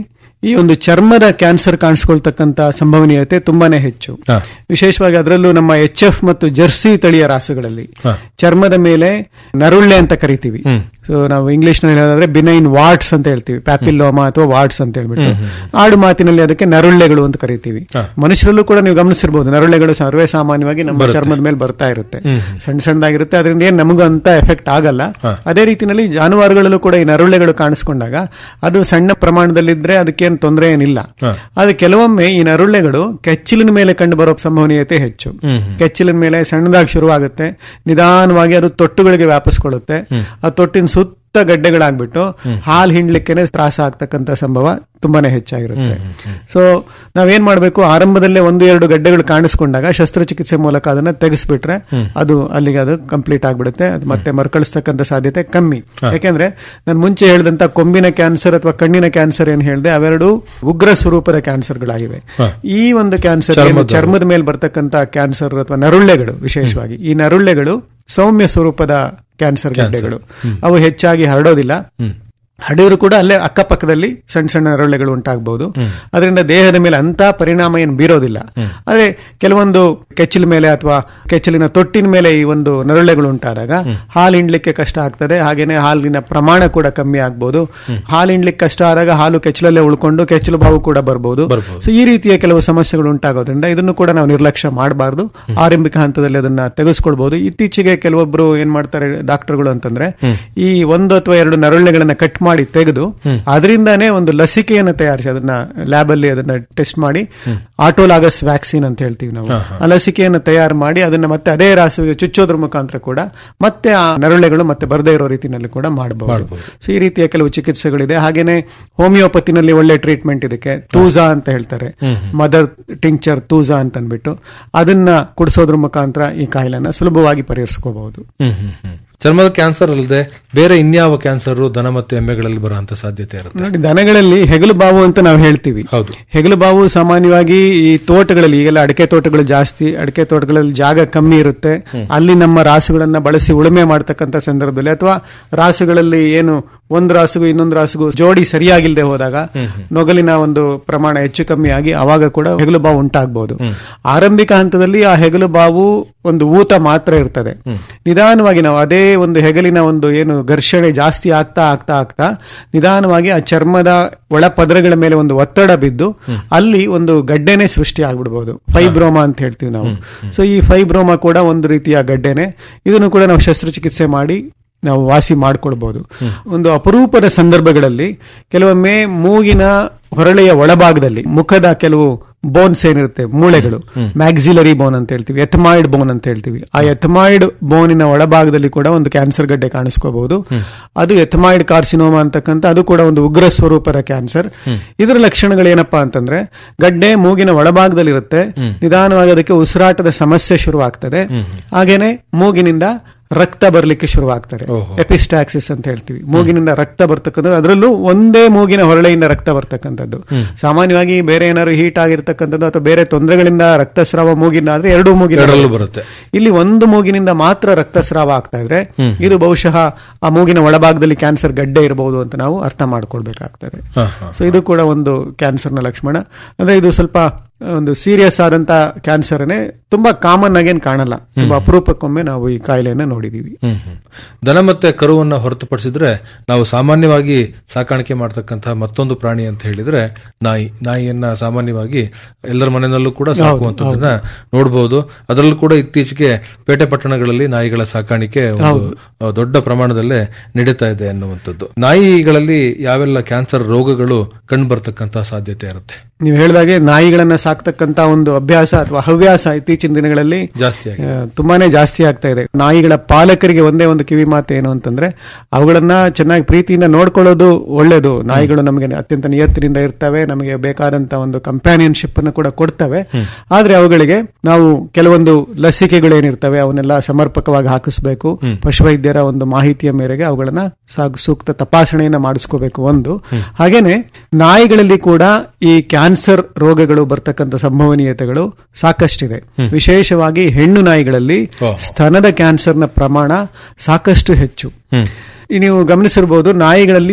ಈ ಒಂದು ಚರ್ಮದ ಕ್ಯಾನ್ಸರ್ ಕಾಣಿಸ್ಕೊಳ್ತಕ್ಕಂತ ಸಂಭವನೀಯತೆ ತುಂಬಾನೇ ಹೆಚ್ಚು ಹಾ. ವಿಶೇಷವಾಗಿ ಅದರಲ್ಲೂ ನಮ್ಮ ಎಚ್ ಎಫ್ ಮತ್ತು ಜರ್ಸಿ ತಳಿಯ ರಾಸುಗಳಲ್ಲಿ ಹಾ. ಚರ್ಮದ ಮೇಲೆ ನರುಳ್ಳೆ ಅಂತ ಕರಿತೀವಿ ಹ್ಮ್. ಸೊ ನಾವು ಇಂಗ್ಲಿಷ್ ನಲ್ಲಿ ಹೇಳೋದಾದ್ರೆ ಬಿನೈನ್ ವಾರ್ಡ್ಸ್ ಅಂತ ಹೇಳ್ತೀವಿ ಪ್ಯಾಪಿಲ್ಲೋಮಾ ಅಥವಾ ವಾರ್ಡ್ಸ್ ಅಂತ ಹೇಳ್ಬಿಟ್ಟು ಆಡು ಮಾತಿನಲ್ಲಿ ಅದಕ್ಕೆ ನರುಳ್ಳೆಗಳು ಅಂತ ಕರಿತೀವಿ ಹಾ. ಮನುಷ್ಯರಲ್ಲೂ ಕೂಡ ನೀವು ಗಮನಿಸಿರ್ಬೋದು ನರುಳ್ಳೆಗಳು ಸರ್ವೇ ಸಾಮಾನ್ಯವಾಗಿ ನಮ್ಮ ಬರುತ್ತೆ. ಚರ್ಮದ ಮೇಲೆ ಬರ್ತಾ ಇರುತ್ತೆ ಹ್ಮ್. ಸಣ್ಣ ಸಣ್ಣದಾಗಿರುತ್ತೆ ಅದರಿಂದ ಏನ್ ನಮಗೂ ಅಂತ ಎಫೆಕ್ಟ್ ಆಗಲ್ಲ ಹಾ. ಅದೇ ರೀತಿನಲ್ಲಿ ಜಾನುವಾರುಗಳಲ್ಲೂ ಕೂಡ ಈ ನರುಳ್ಳೆಗಳು ಕಾಣಿಸ್ಕೊಂಡಾಗ ಅದು ಸಣ್ಣ ಪ್ರಮಾಣದಲ್ಲಿದ್ರೆ ಅದಕ್ಕೇನು ತೊಂದರೆ ಏನಿಲ್ಲ ಹಾ. ಆದ್ರೆ ಕೆಲವೊಮ್ಮೆ ಈ ನರುಳ್ಳೆಗಳು ಕೆಚ್ಚಿಲಿನ ಮೇಲೆ ಕಂಡು ಬರೋ ಸಂಭವನೀಯತೆ ಹೆಚ್ಚು ಹ್ಮ್. ಕೆಚ್ಚಿಲಿನ ಮೇಲೆ ಸಣ್ಣದಾಗಿ ಶುರುವಾಗುತ್ತೆ ನಿಧಾನವಾಗಿ ಅದು ತೊಟ್ಟುಗಳಿಗೆ ವ್ಯಾಪಿಸ್ಕೊಳ್ಳುತ್ತೆ ಆ ತೊಟ್ಟಿನ ಸುತ್ತ ಗಡ್ಡೆಗಳಾಗ್ಬಿಟ್ಟು ಹಾಲು ಹಿಂಡ್ಲಿಕ್ಕೇನೆ ತ್ರಾಸ ಆಗ್ತಕ್ಕಂಥ ಸಂಭವ ತುಂಬಾನೇ ಹೆಚ್ಚಾಗಿರುತ್ತೆ ಸೊ ನಾವೇನ್ ಮಾಡ್ಬೇಕು ಆರಂಭದಲ್ಲೇ ಒಂದು ಎರಡು ಗಡ್ಡೆಗಳು ಕಾಣಿಸ್ಕೊಂಡಾಗ ಶಸ್ತ್ರಚಿಕಿತ್ಸೆ ಮೂಲಕ ಅದನ್ನ ತೆಗೆಸ್ಬಿಟ್ರೆ ಅದು ಅಲ್ಲಿಗೆ ಅದು ಕಂಪ್ಲೀಟ್ ಆಗ್ಬಿಡುತ್ತೆ ಅದು ಮತ್ತೆ ಮರುಕಳಿಸ್ತಕ್ಕಂಥ ಸಾಧ್ಯತೆ ಕಮ್ಮಿ ಯಾಕೆಂದ್ರೆ ನಾನು ಮುಂಚೆ ಹೇಳಿದಂತ ಕೊಂಬಿನ ಕ್ಯಾನ್ಸರ್ ಅಥವಾ ಕಣ್ಣಿನ ಕ್ಯಾನ್ಸರ್ ಏನ್ ಹೇಳಿದೆ ಅವೆರಡು ಉಗ್ರ ಸ್ವರೂಪದ ಕ್ಯಾನ್ಸರ್ಗಳಾಗಿವೆ ಹಾ. ಈ ಒಂದು ಕ್ಯಾನ್ಸರ್ ಚರ್ಮದ- ಚರ್ಮದ ಮೇಲೆ ಬರ್ತಕ್ಕಂಥ ಕ್ಯಾನ್ಸರ್ ಅಥವಾ ನರುಳ್ಳೆಗಳು ವಿಶೇಷವಾಗಿ ಈ ನರುಳ್ಳೆಗಳು ಸೌಮ್ಯ ಸ್ವರೂಪದ ಕ್ಯಾನ್ಸರ್ ಗಡ್ಡೆಗಳು ಅವು ಹೆಚ್ಚಾಗಿ ಹರಡೋದಿಲ್ಲ ಹರಡಿದ್ರು ಕೂಡ ಅಲ್ಲೇ ಅಕ್ಕಪಕ್ಕದಲ್ಲಿ ಸಣ್ಣ ಸಣ್ಣ ನರಳೆಗಳು ಉಂಟಾಗಬಹುದು ಅದರಿಂದ ದೇಹದ ಮೇಲೆ ಅಂತ ಪರಿಣಾಮ ಏನು ಬೀರೋದಿಲ್ಲ ಆದ್ರೆ ಕೆಲವೊಂದು ಕೆಚ್ಚಲ ಮೇಲೆ ಅಥವಾ ಕೆಚ್ಚಲಿನ ತೊಟ್ಟಿನ ಮೇಲೆ ಈ ಒಂದು ನರಳೆಗಳು ಉಂಟಾದಾಗ ಹಾಲು ಹಿಂಡ್ಲಿಕ್ಕೆ ಕಷ್ಟ ಆಗ್ತದೆ ಹಾಗೇನೆ ಹಾಲಿನ ಪ್ರಮಾಣ ಕೂಡ ಕಮ್ಮಿ ಆಗ್ಬಹುದು ಹಾಲು ಹಿಂಡ್ಲಿಕ್ಕೆ ಕಷ್ಟ ಆದಾಗ ಹಾಲು ಕೆಚ್ಚಲಲ್ಲೇ ಉಳ್ಕೊಂಡು ಕೆಚ್ಚಲು ಬಾವು ಕೂಡ ಬರಬಹುದು ಸೊ ಈ ರೀತಿಯ ಕೆಲವು ಸಮಸ್ಯೆಗಳು ಉಂಟಾಗೋದ್ರಿಂದ ಇದನ್ನು ಕೂಡ ನಾವು ನಿರ್ಲಕ್ಷ್ಯ ಮಾಡಬಾರ್ದು ಆರಂಭಿಕ ಹಂತದಲ್ಲಿ ಅದನ್ನ ತೆಗೆಸ್ಕೊಳ್ಬಹುದು ಇತ್ತೀಚೆಗೆ ಕೆಲವೊಬ್ರು ಏನ್ ಮಾಡ್ತಾರೆ ಡಾಕ್ಟರ್ಗಳು ಅಂತಂದ್ರೆ ಈ ಒಂದು ಅಥವಾ ಎರಡು ನರಳೆಗಳನ್ನ ಕಟ್ ಮಾಡಿ ತೆಗೆದು ಅದರಿಂದಾನೇ ಒಂದು ಲಸಿಕೆಯನ್ನು ತಯಾರಿಸಿ ಅದನ್ನ ಲ್ಯಾಬ್ ಅಲ್ಲಿ ಅದನ್ನ ಟೆಸ್ಟ್ ಮಾಡಿ ಆಟೋಲಾಗಸ್ ವ್ಯಾಕ್ಸಿನ್ ಅಂತ ಹೇಳ್ತೀವಿ ನಾವು ಆ ಲಸಿಕೆಯನ್ನು ತಯಾರು ಮಾಡಿ ಅದನ್ನ ಮತ್ತೆ ಅದೇ ರಾಸುವಿಗೆ ಚುಚ್ಚೋದ್ರ ಮುಖಾಂತರ ಕೂಡ ಮತ್ತೆ ಆ ನರಳೆಗಳು ಮತ್ತೆ ಬರದೇ ಇರೋ ರೀತಿಯಲ್ಲಿ ಕೂಡ ಮಾಡಬಹುದು ಸೊ ಈ ರೀತಿಯ ಕೆಲವು ಚಿಕಿತ್ಸೆಗಳಿದೆ ಹಾಗೇನೆ ಹೋಮಿಯೋಪತಿನಲ್ಲಿ ಒಳ್ಳೆ ಟ್ರೀಟ್ಮೆಂಟ್ ಇದಕ್ಕೆ ತೂಜಾ ಅಂತ ಹೇಳ್ತಾರೆ ಮದರ್ ಟಿಂಕ್ಚರ್ ತೂಜಾ ಅಂತ ಅಂದ್ಬಿಟ್ಟು ಅದನ್ನ ಕುಡಿಸೋದ್ರ ಮುಖಾಂತರ ಈ ಕಾಯಿಲೆನ ಸುಲಭವಾಗಿ ಪರಿಹರಿಸ್ಕೋಬಹುದು ಹ್ಮ್, ಹ್ಮ್, ಹ್ಮ್. ಚರ್ಮದ ಕ್ಯಾನ್ಸರ್ ಅಲ್ಲದೆ ಬೇರೆ ಇನ್ಯಾವ ಕ್ಯಾನ್ಸರ್ ದನ ಮತ್ತು ಎಮ್ಮೆಗಳಲ್ಲಿ ಬರುವಂತ ಸಾಧ್ಯತೆ ಇರುತ್ತೆ ನೋಡಿ ದನಗಳಲ್ಲಿ ಹೆಗಲು ಬಾವು ಅಂತ ನಾವು ಹೇಳ್ತೀವಿ ಹೌದು. ಹೆಗಲು ಬಾವು ಸಾಮಾನ್ಯವಾಗಿ ಈ ತೋಟಗಳಲ್ಲಿ ಈಗೆಲ್ಲ ಅಡಿಕೆ ತೋಟಗಳು ಜಾಸ್ತಿ ಅಡಿಕೆ ತೋಟಗಳಲ್ಲಿ ಜಾಗ ಕಮ್ಮಿ ಇರುತ್ತೆ ಅಲ್ಲಿ ನಮ್ಮ ರಾಸುಗಳನ್ನ ಬಳಸಿ ಉಳುಮೆ ಮಾಡ್ತಕ್ಕಂಥ ಸಂದರ್ಭದಲ್ಲಿ ಅಥವಾ ರಾಸುಗಳಲ್ಲಿ ಏನು ಒಂದು ರಾಸುಗೂ ಇನ್ನೊಂದು ರಾಸುಗೂ ಜೋಡಿ ಸರಿಯಾಗಿಲ್ಲದೆ ಹೋದಾಗ ನೊಗಲಿನ ಒಂದು ಪ್ರಮಾಣ ಹೆಚ್ಚು ಕಮ್ಮಿ ಆಗಿ ಅವಾಗ ಕೂಡ ಹೆಗಲು ಬಾವು ಉಂಟಾಗಬಹುದು ಆರಂಭಿಕ ಹಂತದಲ್ಲಿ ಆ ಹೆಗಲು ಬಾವು ಒಂದು ಊತ ಮಾತ್ರ ಇರ್ತದೆ ನಿಧಾನವಾಗಿ ನಾವು ಅದೇ ಒಂದು ಹೆಗಲಿನ ಒಂದು ಏನು ಘರ್ಷಣೆ ಜಾಸ್ತಿ ಆಗ್ತಾ ಆಗ್ತಾ ಆಗ್ತಾ ನಿಧಾನವಾಗಿ ಆ ಚರ್ಮದ ಒಳಪದರಗಳ ಮೇಲೆ ಒಂದು ಒತ್ತಡ ಬಿದ್ದು ಅಲ್ಲಿ ಒಂದು ಗಡ್ಡೆನೆ ಸೃಷ್ಟಿ ಆಗ್ಬಿಡ್ಬೋದು ಫೈಬ್ರೋಮಾ ಅಂತ ಹೇಳ್ತೀವಿ ನಾವು ಸೊ ಈ ಫೈಬ್ರೋಮಾ ಕೂಡ ಒಂದು ರೀತಿಯ ಗಡ್ಡೆನೆ ಇದನ್ನು ಕೂಡ ನಾವು ಶಸ್ತ್ರಚಿಕಿತ್ಸೆ ಮಾಡಿ ನಾವು ವಾಸಿ ಮಾಡ್ಕೊಳ್ಬಹುದು ಒಂದು ಅಪರೂಪದ ಸಂದರ್ಭಗಳಲ್ಲಿ ಕೆಲವೊಮ್ಮೆ ಮೂಗಿನ ಹೊರಳೆಯ ಒಳಭಾಗದಲ್ಲಿ ಮುಖದ ಕೆಲವು ಬೋನ್ಸ್ ಏನಿರುತ್ತೆ ಮೂಳೆಗಳು ಮ್ಯಾಕ್ಸಿಲರಿ ಬೋನ್ ಅಂತ ಹೇಳ್ತೀವಿ ಎಥಮಾಯ್ಡ್ ಬೋನ್ ಅಂತ ಹೇಳ್ತೀವಿ ಆ ಎಥಮಾಯ್ಡ್ ಬೋನಿನ ಒಳಭಾಗದಲ್ಲಿ ಕೂಡ ಒಂದು ಕ್ಯಾನ್ಸರ್ ಗಡ್ಡೆ ಕಾಣಿಸ್ಕೋಬಹುದು ಅದು ಎಥಮಾಯ್ಡ್ ಕಾರ್ಸಿನೋಮಾ ಅಂತಕ್ಕಂಥ ಅದು ಕೂಡ ಒಂದು ಉಗ್ರ ಸ್ವರೂಪದ ಕ್ಯಾನ್ಸರ್ ಇದರ ಲಕ್ಷಣಗಳು ಏನಪ್ಪಾ ಅಂತಂದ್ರೆ ಗಡ್ಡೆ ಮೂಗಿನ ಒಳಭಾಗದಲ್ಲಿ ಇರುತ್ತೆ ನಿಧಾನವಾಗಿ ಅದಕ್ಕೆ ಉಸಿರಾಟದ ಸಮಸ್ಯೆ ಶುರುವಾಗ್ತದೆ ಹಾಗೇನೆ ಮೂಗಿನಿಂದ ರಕ್ತ ಬರ್ಲಿಕ್ಕೆ ಶುರುವಾಗ್ತಾರೆ ಎಪಿಸ್ಟಾಕ್ಸಿಸ್ ಅಂತ ಹೇಳ್ತೀವಿ ಮೂಗಿನಿಂದ ರಕ್ತ ಬರ್ತಕ್ಕಂಥದ್ದು ಅದರಲ್ಲೂ ಒಂದೇ ಮೂಗಿನ ಹೊರಳೆಯಿಂದ ರಕ್ತ ಬರ್ತಕ್ಕಂಥದ್ದು ಸಾಮಾನ್ಯವಾಗಿ ಬೇರೆ ಏನಾದ್ರು ಹೀಟ್ ಆಗಿರ್ತಕ್ಕಂಥದ್ದು ಅಥವಾ ಬೇರೆ ತೊಂದರೆಗಳಿಂದ ರಕ್ತಸ್ರಾವ ಮೂಗಿನ ಆದ್ರೆ ಎರಡು ಮೂಗಿನ ಎರಡರಲ್ಲೂ ಬರುತ್ತೆ ಇಲ್ಲಿ ಒಂದು ಮೂಗಿನಿಂದ ಮಾತ್ರ ರಕ್ತಸ್ರಾವ ಆಗ್ತಾ ಇದ್ರೆ ಇದು ಬಹುಶಃ ಆ ಮೂಗಿನ ಒಳಭಾಗದಲ್ಲಿ ಕ್ಯಾನ್ಸರ್ ಗಡ್ಡೆ ಇರಬಹುದು ಅಂತ ನಾವು ಅರ್ಥ ಮಾಡ್ಕೊಳ್ಬೇಕಾಗ್ತದೆ ಹಾ, ಹಾ. ಸೊ ಇದು ಕೂಡ ಒಂದು ಕ್ಯಾನ್ಸರ್ನ ಲಕ್ಷಣ ಅಂದ್ರೆ ಇದು ಸ್ವಲ್ಪ ಒಂದು ಸೀರಿಯಸ್ ಆದಂತ ಕ್ಯಾನ್ಸರ್ನೇ ತುಂಬಾ ಕಾಮನ್ ಆಗೇನ್ ಕಾಣಲ್ಲ ತುಂಬಾ ಅಪರೂಪಕ್ಕೊಮ್ಮೆ ನಾವು ಈ ಕಾಯಿಲೆಯನ್ನ ನೋಡಿದೀವಿ ಹ್ಮ್ ಹ್ಮ್. ದನ ಮತ್ತೆ ಕರುವನ್ನ ಹೊರತುಪಡಿಸಿದ್ರೆ ನಾವು ಸಾಮಾನ್ಯವಾಗಿ ಸಾಕಾಣಿಕೆ ಮಾಡ್ತಕ್ಕಂತಹ ಮತ್ತೊಂದು ಪ್ರಾಣಿ ಅಂತ ಹೇಳಿದ್ರೆ ನಾಯಿ ನಾಯಿಯನ್ನ ಸಾಮಾನ್ಯವಾಗಿ ಎಲ್ಲರ ಮನೆಯಲ್ಲೂ ಕೂಡ ಸಾಕುವಂತದನ್ನ ನೋಡಬಹುದು ಅದರಲ್ಲೂ ಕೂಡ ಇತ್ತೀಚೆಗೆ ಪೇಟೆ ಪಟ್ಟಣಗಳಲ್ಲಿ ನಾಯಿಗಳ ಸಾಕಾಣಿಕೆ ಒಂದು ಆ, ದೊಡ್ಡ ಪ್ರಮಾಣದಲ್ಲೇ ನಡೀತಾ ಇದೆ ಅನ್ನುವಂಥದ್ದು ನಾಯಿಗಳಲ್ಲಿ ಯಾವೆಲ್ಲ ಕ್ಯಾನ್ಸರ್ ರೋಗಗಳು ಕಂಡು ಬರ್ತಕ್ಕಂತಹ ಸಾಧ್ಯತೆ ಇರುತ್ತೆ ನೀವು ಹೇಳಿದಾಗೆ ನಾಯಿಗಳನ್ನ ಸಾಕ್ತಕ್ಕಂತ ಒಂದು ಅಭ್ಯಾಸ ಅಥವಾ ಹವ್ಯಾಸ ಇತ್ತೀಚಿನ ದಿನಗಳಲ್ಲಿ ಜಾಸ್ತಿ ಆಗಿದೆ. ಆ, ತುಂಬಾನೇ ಜಾಸ್ತಿ ಆಗ್ತಾ ಇದೆ ನಾಯಿಗಳ ಪಾಲಕರಿಗೆ ಒಂದೇ ಒಂದು ಕಿವಿ ಮಾತು ಏನು ಅಂತಂದ್ರೆ ಅವುಗಳನ್ನ ಚೆನ್ನಾಗಿ ಪ್ರೀತಿಯಿಂದ ನೋಡ್ಕೊಳ್ಳೋದು ಒಳ್ಳೇದು ನಾಯಿಗಳು ನಮಗೆ ಅತ್ಯಂತ ನಿಯತ್ತಿನಿಂದ ಇರ್ತವೆ ನಮಗೆ ಬೇಕಾದಂತ ಒಂದು ಕಂಪ್ಯಾನಿಯನ್ಶಿಪ್ ಅನ್ನು ಕೂಡ ಕೊಡ್ತವೆ ಆದ್ರೆ ಅವುಗಳಿಗೆ ನಾವು ಕೆಲವೊಂದು ಲಸಿಕೆಗಳೇನಿರ್ತವೆ ಅವನ್ನೆಲ್ಲ ಸಮರ್ಪಕವಾಗಿ ಹಾಕಿಸ್ಬೇಕು ಪಶುವೈದ್ಯರ ಒಂದು ಮಾಹಿತಿಯ ಮೇರೆಗೆ ಅವುಗಳನ್ನ ಸಾಗ್- ಸೂಕ್ತ ತಪಾಸಣೆಯನ್ನ ಮಾಡಿಸ್ಕೋಬೇಕು ಒಂದು ಹಾಗೇನೆ ನಾಯಿಗಳಲ್ಲಿ ಕೂಡ ಈ ಕ್ಯಾನ್ಸರ್ ರೋಗಗಳು ಬರ್ತಕ್ಕಂಥ ಸಂಭವನೀಯತೆಗಳು ಸಾಕಷ್ಟಿದೆ ವಿಶೇಷವಾಗಿ ಹೆಣ್ಣು ನಾಯಿಗಳಲ್ಲಿ ಸ್ತನದ ಕ್ಯಾನ್ಸರ್ನ ಪ್ರಮಾಣ ಸಾಕಷ್ಟು ಹೆಚ್ಚು ಈ ನೀವು ಗಮನಿಸಿರ್ಬೋದು ನಾಯಿಗಳಲ್ಲಿ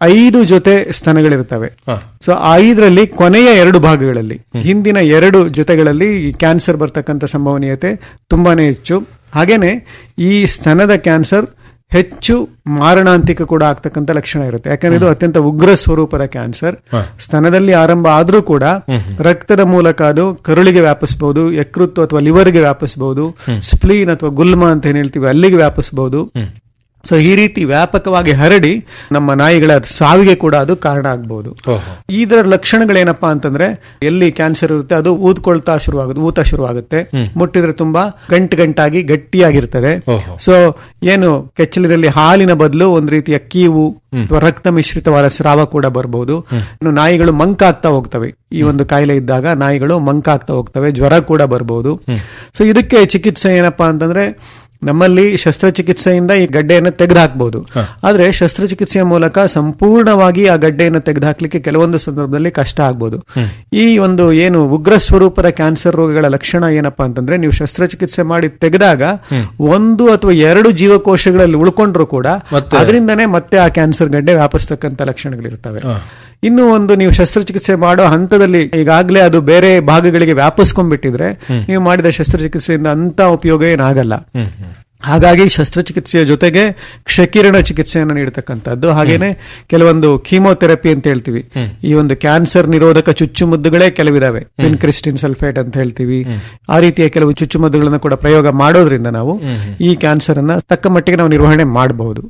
ಐದು ಜೊತೆ ಸ್ತನಗಳಿರ್ತವೆ ಸೊ ಆ ಐದರಲ್ಲಿ ಕೊನೆಯ ಎರಡು ಭಾಗಗಳಲ್ಲಿ ಹಿಂದಿನ ಎರಡು ಜೊತೆಗಳಲ್ಲಿ ಈ ಕ್ಯಾನ್ಸರ್ ಬರ್ತಕ್ಕಂಥ ಸಂಭವನೀಯತೆ ತುಂಬಾನೇ ಹೆಚ್ಚು ಹಾಗೇನೆ ಈ ಸ್ತನದ ಕ್ಯಾನ್ಸರ್ ಹೆಚ್ಚು ಮಾರಣಾಂತಿಕ ಕೂಡ ಆಗ್ತಕ್ಕಂಥ ಲಕ್ಷಣ ಇರುತ್ತೆ ಯಾಕಂದ್ರೆ ಇದು ಅತ್ಯಂತ ಉಗ್ರ ಸ್ವರೂಪದ ಕ್ಯಾನ್ಸರ್ ಸ್ತನದಲ್ಲಿ ಆರಂಭ ಆದ್ರೂ ಕೂಡ ರಕ್ತದ ಮೂಲಕ ಅದು ಕರುಳಿಗೆ ವ್ಯಾಪಿಸಬಹುದು ಯಕೃತ್ತು ಅಥವಾ ಲಿವರ್ಗೆ ವ್ಯಾಪಿಸಬಹುದು ಸ್ಪ್ಲೀನ್ ಅಥವಾ ಗುಲ್ಮ ಅಂತ ಏನ್ ಹೇಳ್ತೀವಿ ಅಲ್ಲಿಗೆ ವ್ಯಾಪಿಸಬಹುದು ಸೊ ಈ ರೀತಿ ವ್ಯಾಪಕವಾಗಿ ಹರಡಿ ನಮ್ಮ ನಾಯಿಗಳ ಸಾವಿಗೆ ಕೂಡ ಅದು ಕಾರಣ ಆಗಬಹುದು ಇದರ ಲಕ್ಷಣಗಳೇನಪ್ಪಾ ಅಂತಂದ್ರೆ ಎಲ್ಲಿ ಕ್ಯಾನ್ಸರ್ ಇರುತ್ತೆ ಅದು ಊದ್ಕೊಳ್ತಾ ಶುರುವಾಗುತ್ತೆ ಊತ ಶುರುವಾಗುತ್ತೆ ಮುಟ್ಟಿದ್ರೆ ತುಂಬಾ ಗಂಟು ಗಂಟಾಗಿ ಗಟ್ಟಿಯಾಗಿರ್ತದೆ ಸೊ ಏನು ಕೆಚ್ಚಲಿನಲ್ಲಿ ಹಾಲಿನ ಬದಲು ಒಂದು ರೀತಿಯ ಕೀವು ಅಥವಾ ರಕ್ತ ಮಿಶ್ರಿತವಾದ ಸ್ರಾವ ಕೂಡ ಬರಬಹುದು ಇನ್ನು ನಾಯಿಗಳು ಮಂಕಾಗ್ತಾ ಹೋಗ್ತವೆ ಈ ಒಂದು ಕಾಯಿಲೆ ಇದ್ದಾಗ ನಾಯಿಗಳು ಮಂಕಾಗ್ತಾ ಹೋಗ್ತವೆ ಜ್ವರ ಕೂಡ ಬರಬಹುದು ಸೊ ಇದಕ್ಕೆ ಚಿಕಿತ್ಸೆ ಏನಪ್ಪಾ ಅಂತಂದ್ರೆ ನಮ್ಮಲ್ಲಿ ಶಸ್ತ್ರಚಿಕಿತ್ಸೆಯಿಂದ ಈ ಗಡ್ಡೆಯನ್ನು ತೆಗೆದುಹಾಕಬಹುದು ಆದ್ರೆ ಶಸ್ತ್ರಚಿಕಿತ್ಸೆಯ ಮೂಲಕ ಸಂಪೂರ್ಣವಾಗಿ ಆ ಗಡ್ಡೆಯನ್ನು ತೆಗೆದುಹಾಕ್ಲಿಕ್ಕೆ ಕೆಲವೊಂದು ಸಂದರ್ಭದಲ್ಲಿ ಕಷ್ಟ ಆಗ್ಬೋದು ಈ ಒಂದು ಏನು ಉಗ್ರ ಸ್ವರೂಪದ ಕ್ಯಾನ್ಸರ್ ರೋಗಗಳ ಲಕ್ಷಣ ಏನಪ್ಪಾ ಅಂತಂದ್ರೆ ನೀವು ಶಸ್ತ್ರಚಿಕಿತ್ಸೆ ಮಾಡಿ ತೆಗೆದಾಗ ಒಂದು ಅಥವಾ ಎರಡು ಜೀವಕೋಶಗಳಲ್ಲಿ ಉಳ್ಕೊಂಡ್ರು ಕೂಡ ಅದರಿಂದನೇ ಮತ್ತೆ ಆ ಕ್ಯಾನ್ಸರ್ ಗಡ್ಡೆ ವ್ಯಾಪಿಸ್ತಕ್ಕಂಥ ಲಕ್ಷಣಗಳಿರ್ತವೆ ಇನ್ನು ಒಂದು ನೀವು ಶಸ್ತ್ರಚಿಕಿತ್ಸೆ ಮಾಡೋ ಹಂತದಲ್ಲಿ ಈಗಾಗಲೇ ಅದು ಬೇರೆ ಭಾಗಗಳಿಗೆ ವ್ಯಾಪಿಸ್ಕೊಂಡ್ಬಿಟ್ಟಿದ್ರೆ ನೀವು ಮಾಡಿದ ಶಸ್ತ್ರಚಿಕಿತ್ಸೆಯಿಂದ ಅಂತ ಉಪಯೋಗ ಏನಾಗಲ್ಲ ಹಾಗಾಗಿ ಶಸ್ತ್ರಚಿಕಿತ್ಸೆಯ ಜೊತೆಗೆ ಕ್ಷಕಿರಣ ಚಿಕಿತ್ಸೆಯನ್ನು ನೀಡತಕ್ಕಂಥದ್ದು ಹಾಗೇನೆ ಕೆಲವೊಂದು ಕೀಮೋಥೆರಪಿ ಅಂತ ಹೇಳ್ತೀವಿ ಈ ಒಂದು ಕ್ಯಾನ್ಸರ್ ನಿರೋಧಕ ಚುಚ್ಚುಮದ್ದುಗಳೇ ಕೆಲವಿದಾವೆ ಕ್ರಿಸ್ಟಿನ್ ಸಲ್ಫೇಟ್ ಅಂತ ಹೇಳ್ತೀವಿ ಆ ರೀತಿಯ ಕೆಲವು ಚುಚ್ಚುಮದ್ದುಗಳನ್ನು ಕೂಡ ಪ್ರಯೋಗ ಮಾಡೋದ್ರಿಂದ ನಾವು ಈ ಕ್ಯಾನ್ಸರ್ ಅನ್ನ ತಕ್ಕ ಮಟ್ಟಿಗೆ ನಾವು ನಿರ್ವಹಣೆ ಮಾಡಬಹುದು